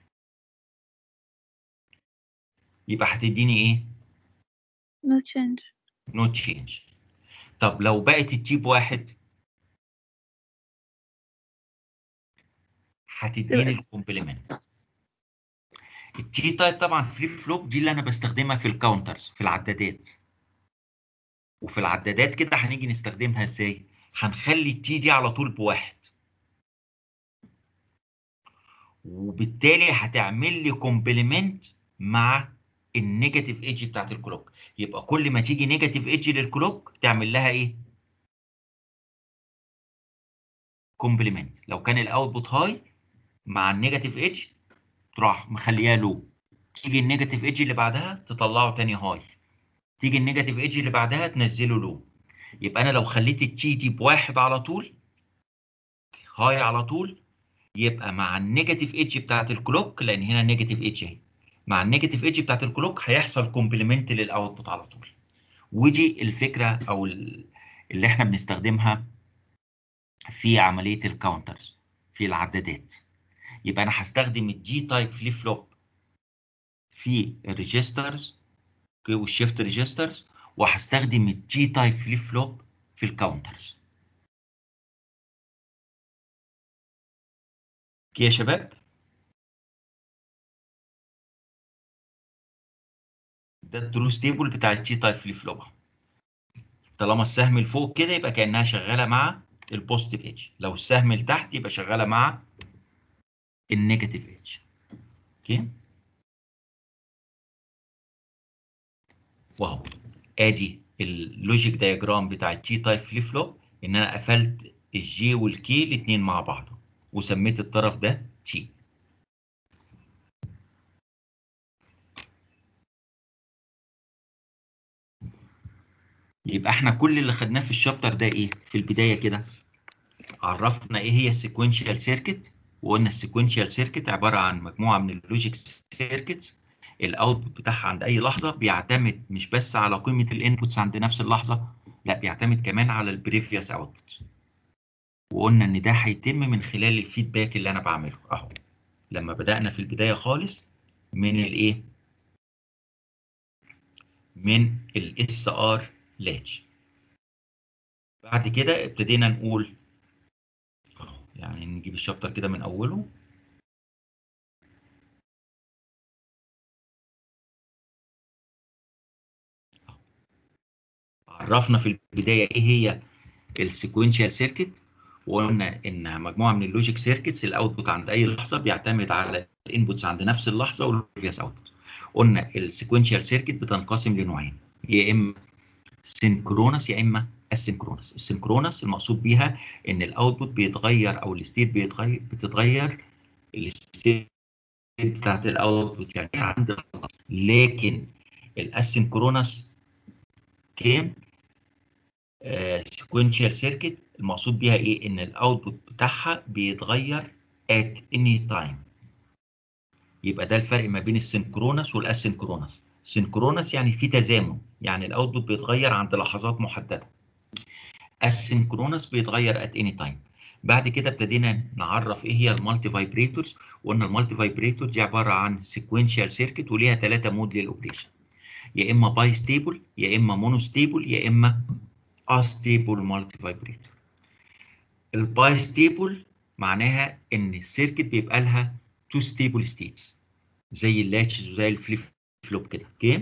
يبقى هتديني ايه؟ no change نو تشينج طب لو بقت التي بواحد هتديني الكومبلمنت التي تايب طبعا فليب فلوب دي اللي انا بستخدمها في الكاونترز في العدادات وفي العدادات كده هنيجي نستخدمها ازاي هنخلي التي دي على طول بواحد وبالتالي هتعمل لي كومبلمنت مع النيجاتيف ايدج بتاعت الكلوك يبقى كل ما تيجي نيجاتيف ايدج للكلوك تعمل لها ايه كومبلمنت لو كان الاوتبوت هاي مع النيجاتيف ايدج تروح مخليها لو تيجي النيجاتيف ايدج اللي بعدها تطلعه تاني هاي تيجي النيجاتيف ايدج اللي بعدها تنزله لو يبقى انا لو خليت التي دي بواحد على طول هاي على طول يبقى مع النيجاتيف ايدج بتاعت الكلوك لان هنا نيجاتيف ايدج اهي مع النيجاتيف ايدج بتاعت الكلوك هيحصل كومبلمنت للاوتبوت على طول ودي الفكره او ال- اللي احنا بنستخدمها في عمليه الكاونترز في العدادات يبقى انا هستخدم الجي تايب فليب فلوب في الريجسترز والشيفت ريجسترز وهستخدم الجي تايب فليب فلوب في الكاونترز اوكي يا شباب ده التروس تيبل بتاع الجي تايب فليب فلوب طالما السهم لفوق كده يبقى كانها شغاله مع البوزيتيف ايدج لو السهم لتحت يبقى شغاله مع النيجاتيف ايدج اوكي واهو ادي اللوجيك دايجرام بتاع التي تايب فليب فلوب ان انا قفلت الجي والكي الاثنين مع بعض وسميت الطرف ده تي يبقى احنا كل اللي خدناه في الشابتر ده ايه في البدايه كده عرفنا ايه هي السيكونشال سيركت وقلنا السيكونشال سيركت عباره عن مجموعه من اللوجيك سيركتس الاوتبوت بتاعها عند اي لحظه بيعتمد مش بس على قيمه الانبوتس عند نفس اللحظه لا بيعتمد كمان على البريفيوس اوتبوت وقلنا ان ده هيتم من خلال الفيدباك اللي انا بعمله اهو لما بدانا في البدايه خالص من الايه من الاس ار لاتش بعد كده ابتدينا نقول يعني نجيب الشابتر كده من اوله عرفنا في البدايه ايه هي السيكونشال سيركت وقلنا انها مجموعه من اللوجيك سيركتس الاوتبوت عند اي لحظه بيعتمد على الانبوتس عند نفس اللحظه والبريفيوس اوتبوت قلنا السيكونشال سيركت بتنقسم لنوعين يا اما سينكرونس يا اما اسينكرونس السينكرونس المقصود بيها ان الاوتبوت بيتغير او الستيت بيتغير بتتغير الستيت بتاعت الاوتبوت يعني عند اللحظة. لكن الاسينكرونس كام سيكونشال سيركت المقصود بيها ايه ان الاوتبوت بتاعها بيتغير at any time يبقى ده الفرق ما بين السينكرونس والاسينكرونس سينكرونس يعني في تزامن يعني الاوتبوت بيتغير عند لحظات محدده السينكرونس بيتغير at any time بعد كده ابتدينا نعرف ايه هي المالتي فايبريتورز وقلنا المالتي فايبريتور دي عباره عن سيكوينشال سيركت وليها ثلاثه مود للاوبريشن يا اما باي ستيبل يا اما مونو ستيبل يا اما استيبل مالتي فايبريتور الباي ستيبل معناها ان السيركت بيبقى لها تو ستيبل ستيتس زي اللاتشز وزي الفليب فلوب كده اوكي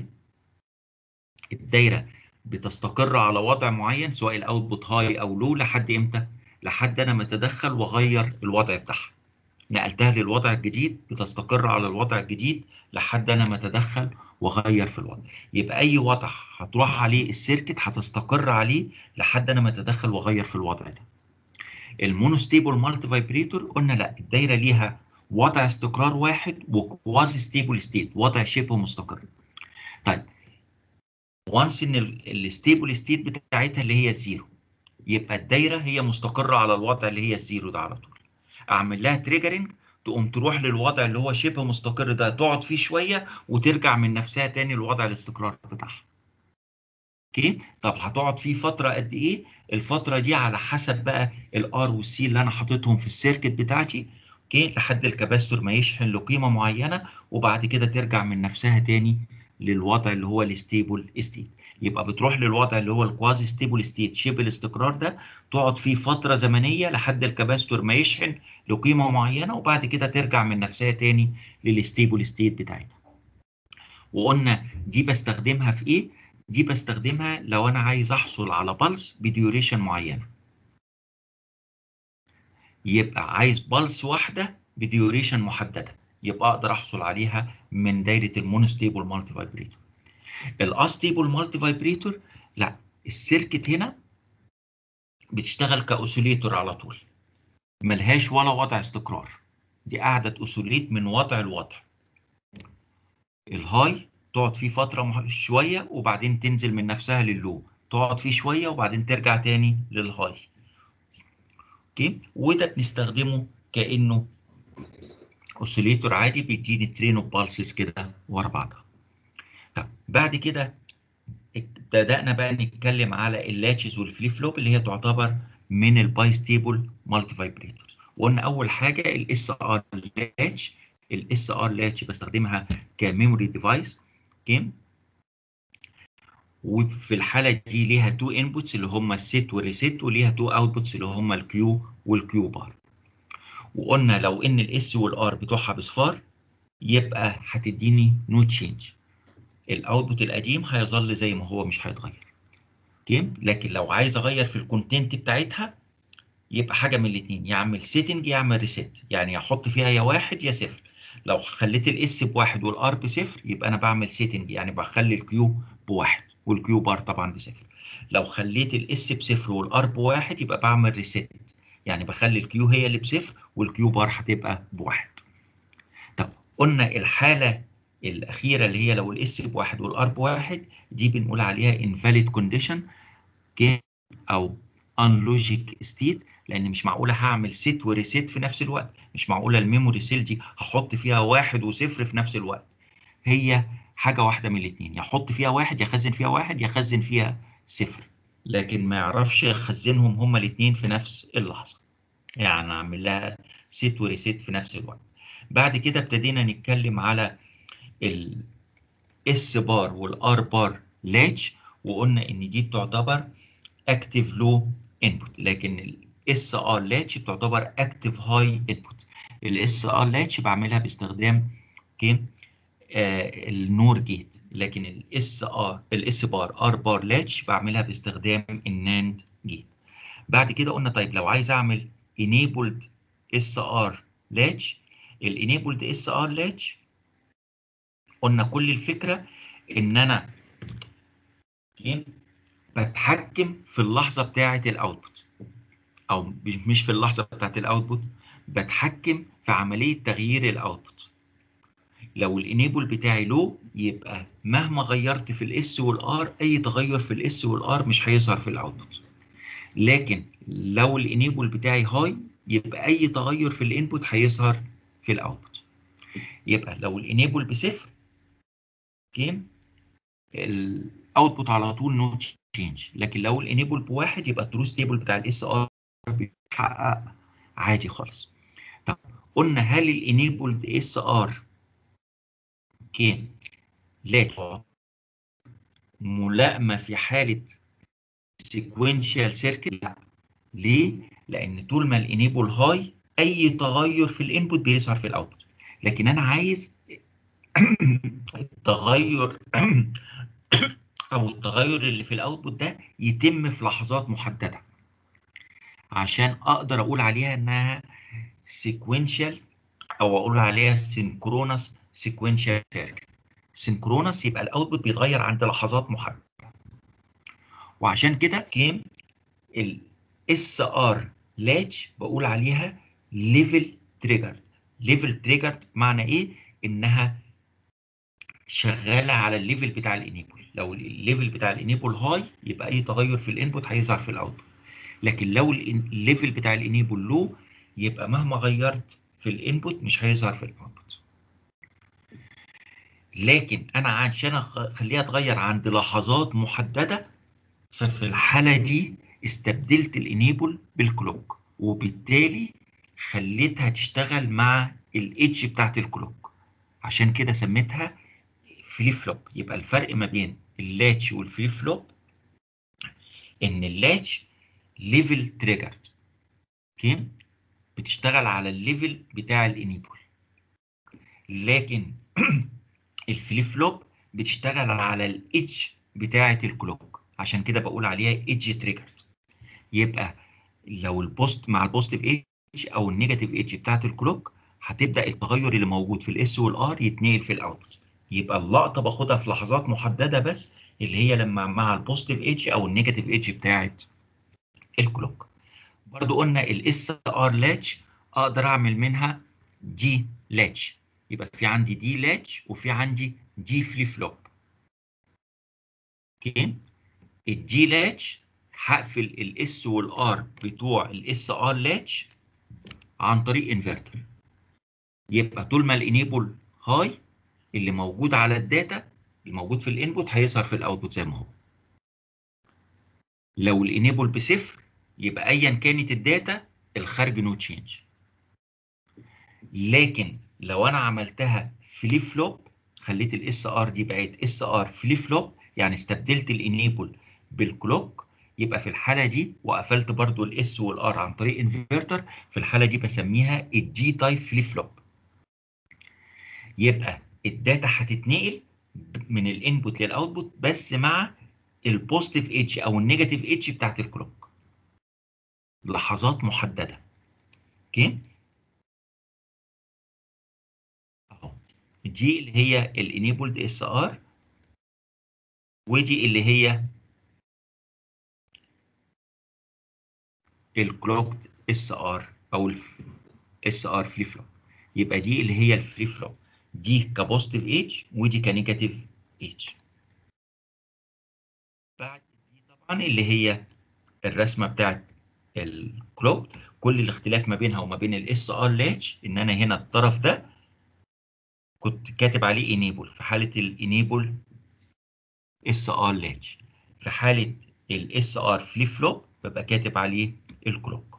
الدايره بتستقر على وضع معين سواء الاوتبوت هاي او لو لحد امتى لحد انا ما اتدخل واغير الوضع بتاعها نقلتها للوضع الجديد بتستقر على الوضع الجديد لحد انا ما اتدخل واغير في الوضع يبقى اي وضع هتروح عليه السيركت هتستقر عليه لحد انا ما اتدخل واغير في الوضع ده المونوستيبل مالتي فايبريتور قلنا لا الدايره ليها وضع استقرار واحد وكوازي ستيبل ستيت وضع شبه مستقر طيب وانس ان الستيبل ستيت بتاعتها اللي هي الزيرو يبقى الدايره هي مستقره على الوضع اللي هي الزيرو ده على طول اعمل لها تريجرنج تقوم تروح للوضع اللي هو شبه مستقر ده تقعد فيه شويه وترجع من نفسها تاني لوضع الاستقرار بتاعها اوكي طب هتقعد فيه فتره قد ايه الفتره دي على حسب بقى الار والسي اللي انا حاططهم في السيركت بتاعتي اوكي لحد الكباستور ما يشحن لقيمه معينه وبعد كده ترجع من نفسها تاني للوضع اللي هو الستيبل ستيت يبقى بتروح للوضع اللي هو الكوازي ستيبل ستيت شبه الاستقرار ده تقعد فيه فتره زمنيه لحد الكباستور ما يشحن لقيمه معينه وبعد كده ترجع من نفسها تاني للستيبل ستيت بتاعتها وقلنا دي بستخدمها في ايه دي بستخدمها لو انا عايز احصل على بلس بديوريشن معينه يبقى عايز بلس واحده بديوريشن محدده يبقى اقدر احصل عليها من دايره المونوستيبل مالتي فايبريتور الاستيبل مالتي فايبريتور لا السيركت هنا بتشتغل كاوسيليتور على طول ملهاش ولا وضع استقرار دي قاعده تأوسيليت من وضع لوضع الهاي تقعد فيه فتره شويه وبعدين تنزل من نفسها لللو تقعد فيه شويه وبعدين ترجع تاني للهاي اوكي وده بنستخدمه كانه اوسيليتور عادي بيديني ترين اوف بالسز كده ورا بعضها طب بعد كده بدأنا بقى نتكلم على اللاتشز والفليب فلوب اللي هي تعتبر من الباي ستيبل مالتي فايبريتورز وقلنا اول حاجه الاس ار لاتش الاس ار لاتش بستخدمها كميموري ديفايس اوكي وفي الحاله دي ليها تو انبوتس اللي هم السيت والريسيت وليها تو اوتبوتس اللي هم الكيو والكيو بار وقلنا لو ان الاس والار بتوعها بصفار يبقى هتديني نو تشينج الاوتبوت القديم هيظل زي ما هو مش هيتغير اوكي لكن لو عايز اغير في الكونتنت بتاعتها يبقى حاجه من الاثنين يعمل سيتنج يعمل ريسيت يعني احط فيها يا واحد يا صفر لو خليت الاس بواحد والار بصفر يبقى انا بعمل سيتنج يعني بخلي الكيو بواحد والكيو بار طبعا بصفر لو خليت الاس بصفر والار بواحد يبقى بعمل ريسيت يعني بخلي الكيو هي اللي بصفر والكيو بار هتبقى بواحد طب قلنا الحاله الاخيره اللي هي لو الاس بواحد والار بواحد دي بنقول عليها invalid condition او unlogic state لان مش معقوله هعمل سيت وريسيت في نفس الوقت مش معقوله الميموري سيل دي هحط فيها واحد وصفر في نفس الوقت هي حاجه واحده من الاثنين يا احط فيها واحد يخزن فيها واحد يخزن فيها صفر لكن ما يعرفش يخزنهم هما الاثنين في نفس اللحظه يعني اعمل لها سيت وريسيت في نفس الوقت بعد كده ابتدينا نتكلم على الاس بار والار بار لاتش وقلنا ان دي تعتبر اكتيف لو انبوت لكن الاس ار لاتش بتعتبر اكتيف هاي انبوت الاس ار لاتش بعملها باستخدام اوكي آه النور جيت لكن الاس ار الاس بار ار بار لاتش بعملها باستخدام الناند جيت بعد كده قلنا طيب لو عايز اعمل enabled اس ار لاتش الانيبلد اس ار لاتش قلنا كل الفكره ان انا بتحكم في اللحظه بتاعه الاوتبوت او مش في اللحظه بتاعه الاوتبوت بتحكم في عمليه تغيير الاوتبوت لو الانيبل بتاعي لو يبقى مهما غيرت في الاس والار اي تغير في الاس والار مش هيظهر في الاوتبوت لكن لو الانيبل بتاعي هاي يبقى اي تغير في الانبوت هيظهر في الاوتبوت يبقى لو الانيبل بصفر اوكي الاوتبوت على طول نو تشينج لكن لو الانيبل بواحد يبقى التروث تيبل بتاع الاس ار بيتحقق عادي خالص طب قلنا هل الانيبلد اس ار اوكي لا ملائمه في حاله سيكوينشال سيركت لا ليه؟ لان طول ما الانيبل هاي اي تغير في الانبوت بيظهر في الاوتبوت لكن انا عايز التغير او التغير اللي في الاوتبوت ده يتم في لحظات محدده عشان اقدر اقول عليها انها سيكوينشال او اقول عليها سينكرونس سيكوينشال سيركت سينكرونس يبقى الاوتبوت بيتغير عند لحظات محدده وعشان كده كان الاس ار لاتش بقول عليها ليفل تريجر ليفل تريجر معنى ايه انها شغاله على الليفل بتاع الانيبل لو الليفل بتاع الانيبل هاي يبقى اي تغير في الانبوت هيظهر في الاوتبوت لكن لو الليفل بتاع الانيبل لو يبقى مهما غيرت في الانبوت مش هيظهر في الاوتبوت لكن انا عشان اخليها تغير عند لحظات محدده ففي الحاله دي استبدلت الانيبل بالكلوك وبالتالي خليتها تشتغل مع الايدج بتاعت الكلوك عشان كده سميتها فليب فلوب يبقى الفرق ما بين اللاتش والفليب فلوب ان اللاتش ليفل تريجرد اوكي بتشتغل على الليفل بتاع الانيبل لكن الفليب فلوب بتشتغل على الايدج بتاعه الكلوك عشان كده بقول عليها ايدج تريجرد يبقى لو البوست مع البوزيتيف ايدج او النيجاتيف ايدج بتاعت الكلوك هتبدا التغير اللي موجود في الاس والار يتنقل في الاوتبوت يبقى اللقطه باخدها في لحظات محدده بس اللي هي لما مع البوزيتيف ايدج او النيجاتيف ايدج بتاعت الكلوك برضو قلنا الاس ار لاتش اقدر اعمل منها دي لاتش يبقى في عندي دي لاتش وفي عندي دي فليب فلوب اوكي الدي لاتش هقفل الاس والار بتوع الاس ار لاتش عن طريق انفرتر يبقى طول ما الانيبل هاي اللي موجود على الداتا الموجود في الانبوت هيظهر في الاوتبوت زي ما هو لو الانيبل بصفر يبقى ايا كانت الداتا الخارج نو تشينج لكن لو انا عملتها فليب فلوب خليت الاس ار دي بقت اس ار فليب فلوب يعني استبدلت الانيبل بالكلوك يبقى في الحاله دي وقفلت برضو الاس والار عن طريق انفرتر في الحاله دي بسميها الدي تايب فليب فلوب يبقى الداتا هتتنقل من الانبوت للاوتبوت بس مع البوزيتيف ايدج او النيجاتيف ايدج بتاعت الكلوك لحظات محدده اوكي اهو دي اللي هي الانيبلد اس ار ودي اللي هي الكلوك اس ار او اس ار فليب فلوب يبقى دي اللي هي الفليب فلوب دي كبوزيتيف ايدج ودي كنيجاتيف ايدج بعد دي طبعا اللي هي الرسمه بتاعت الكلوك كل الاختلاف ما بينها وما بين الاس ار لاتش ان انا هنا الطرف ده كنت كاتب عليه انيبل في حاله الانيبل اس ار لاتش في حاله الاس ار فليب فلوب ببقى كاتب عليه الكلوك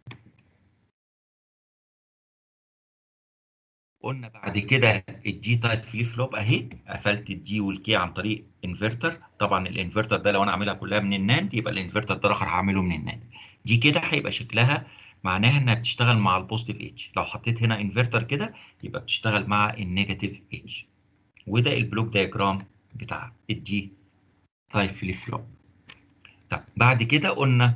قلنا بعد كده الدي تايب فليب فلوب اهي قفلت الدي والكي عن طريق انفرتر طبعا الانفرتر ده لو انا عاملها كلها من الناند يبقى الانفرتر ده اخر هعمله من الناند دي كده هيبقى شكلها معناها انها بتشتغل مع البوزيتيف اتش لو حطيت هنا انفرتر كده يبقى بتشتغل مع النيجاتيف اتش وده البلوك دايجرام بتاع الدي تايب فليب فلوب طب بعد كده قلنا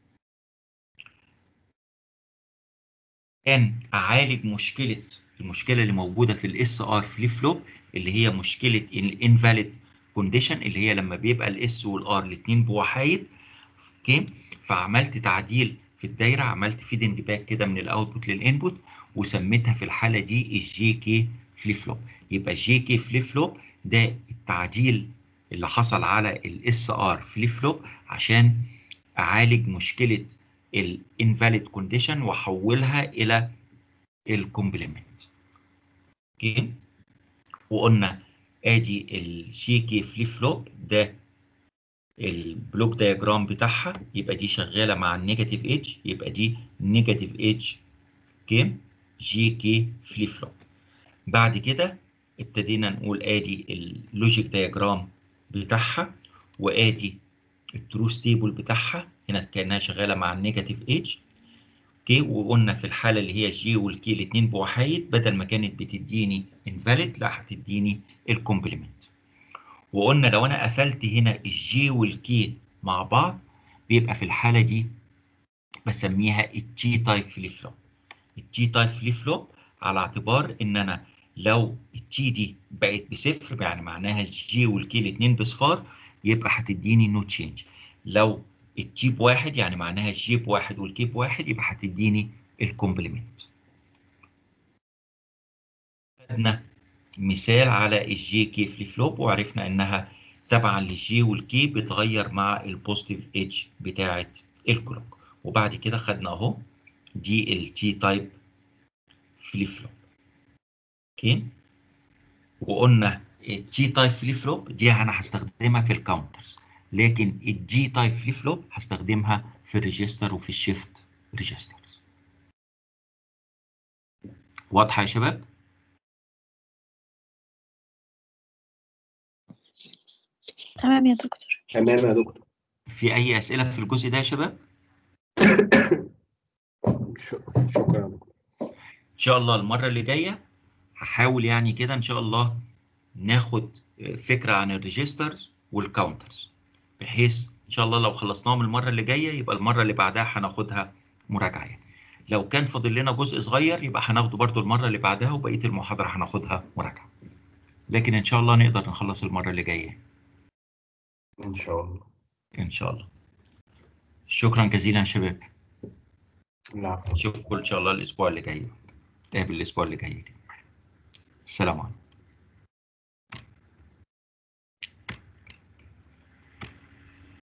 ان اعالج مشكله المشكله اللي موجوده في الاس ار فليب فلوب اللي هي مشكله الانفاليد كونديشن اللي هي لما بيبقى الاس والار الاثنين بوحايد اوكي فعملت تعديل في الدايره عملت فيدنج باك كده من الاوتبوت للانبوت وسميتها في الحاله دي الجي كي فليب فلوب يبقى الجي كي فليب فلوب ده التعديل اللي حصل على الاس ار فليب فلوب عشان اعالج مشكله الانفاليد كونديشن واحولها الى الكومبلمنت اوكي وقلنا ادي الجي كي فليب فلوب ده البلوك دايجرام بتاعها يبقى دي شغاله مع النيجاتيف ايدج يبقى دي نيجاتيف ايدج اوكي جي كي فليب فلوب بعد كده ابتدينا نقول ادي اللوجيك دايجرام بتاعها وادي التروث تيبل بتاعها هنا كانها شغاله مع النيجاتيف ايدج اوكي وقلنا في الحاله اللي هي الجي والكي الاثنين بوحايد بدل ما كانت بتديني انفاليد لا هتديني الكومبلمنت وقلنا لو انا قفلت هنا الجي والكي مع بعض بيبقى في الحاله دي بسميها التي تايب فليب فلوب التي تايب فليب فلوب على اعتبار ان انا لو التي دي بقت بصفر يعني معناها الجي والكي الاثنين بصفار يبقى هتديني نو تشينج لو التي بواحد يعني معناها الجي بواحد والكي بواحد يبقى هتديني الكومبلمنت خدنا مثال على الجي كي فليب فلوب وعرفنا انها تبعا للجي والكي بتغير مع البوزيتيف ايدج بتاعه الكلوك وبعد كده خدنا اهو دي التي تايب فليب فلوب اوكي وقلنا التي تايب فليب فلوب دي انا هستخدمها في الكاونترز لكن الدي تايب فليب فلوب هستخدمها في الريجستر وفي الشيفت ريجسترز واضحه يا شباب تمام يا دكتور تمام يا دكتور في اي اسئله في الجزء ده يا شباب ش- شكرا يا دكتور ان شاء الله المره اللي جايه هحاول يعني كده ان شاء الله ناخد فكره عن الريجسترز والكاونترز بحيث ان شاء الله لو خلصناهم المره اللي جايه يبقى المره اللي بعدها هناخدها مراجعه يعني. لو كان فاضل لنا جزء صغير يبقى هناخده برضو المره اللي بعدها وبقيه المحاضره هناخدها مراجعه لكن ان شاء الله نقدر نخلص المره اللي جايه ان شاء الله ان شاء الله شكرا جزيلا يا شباب العفو اشوفكم ان شاء الله الاسبوع اللي جاي نتقابل الاسبوع اللي جاي السلام عليكم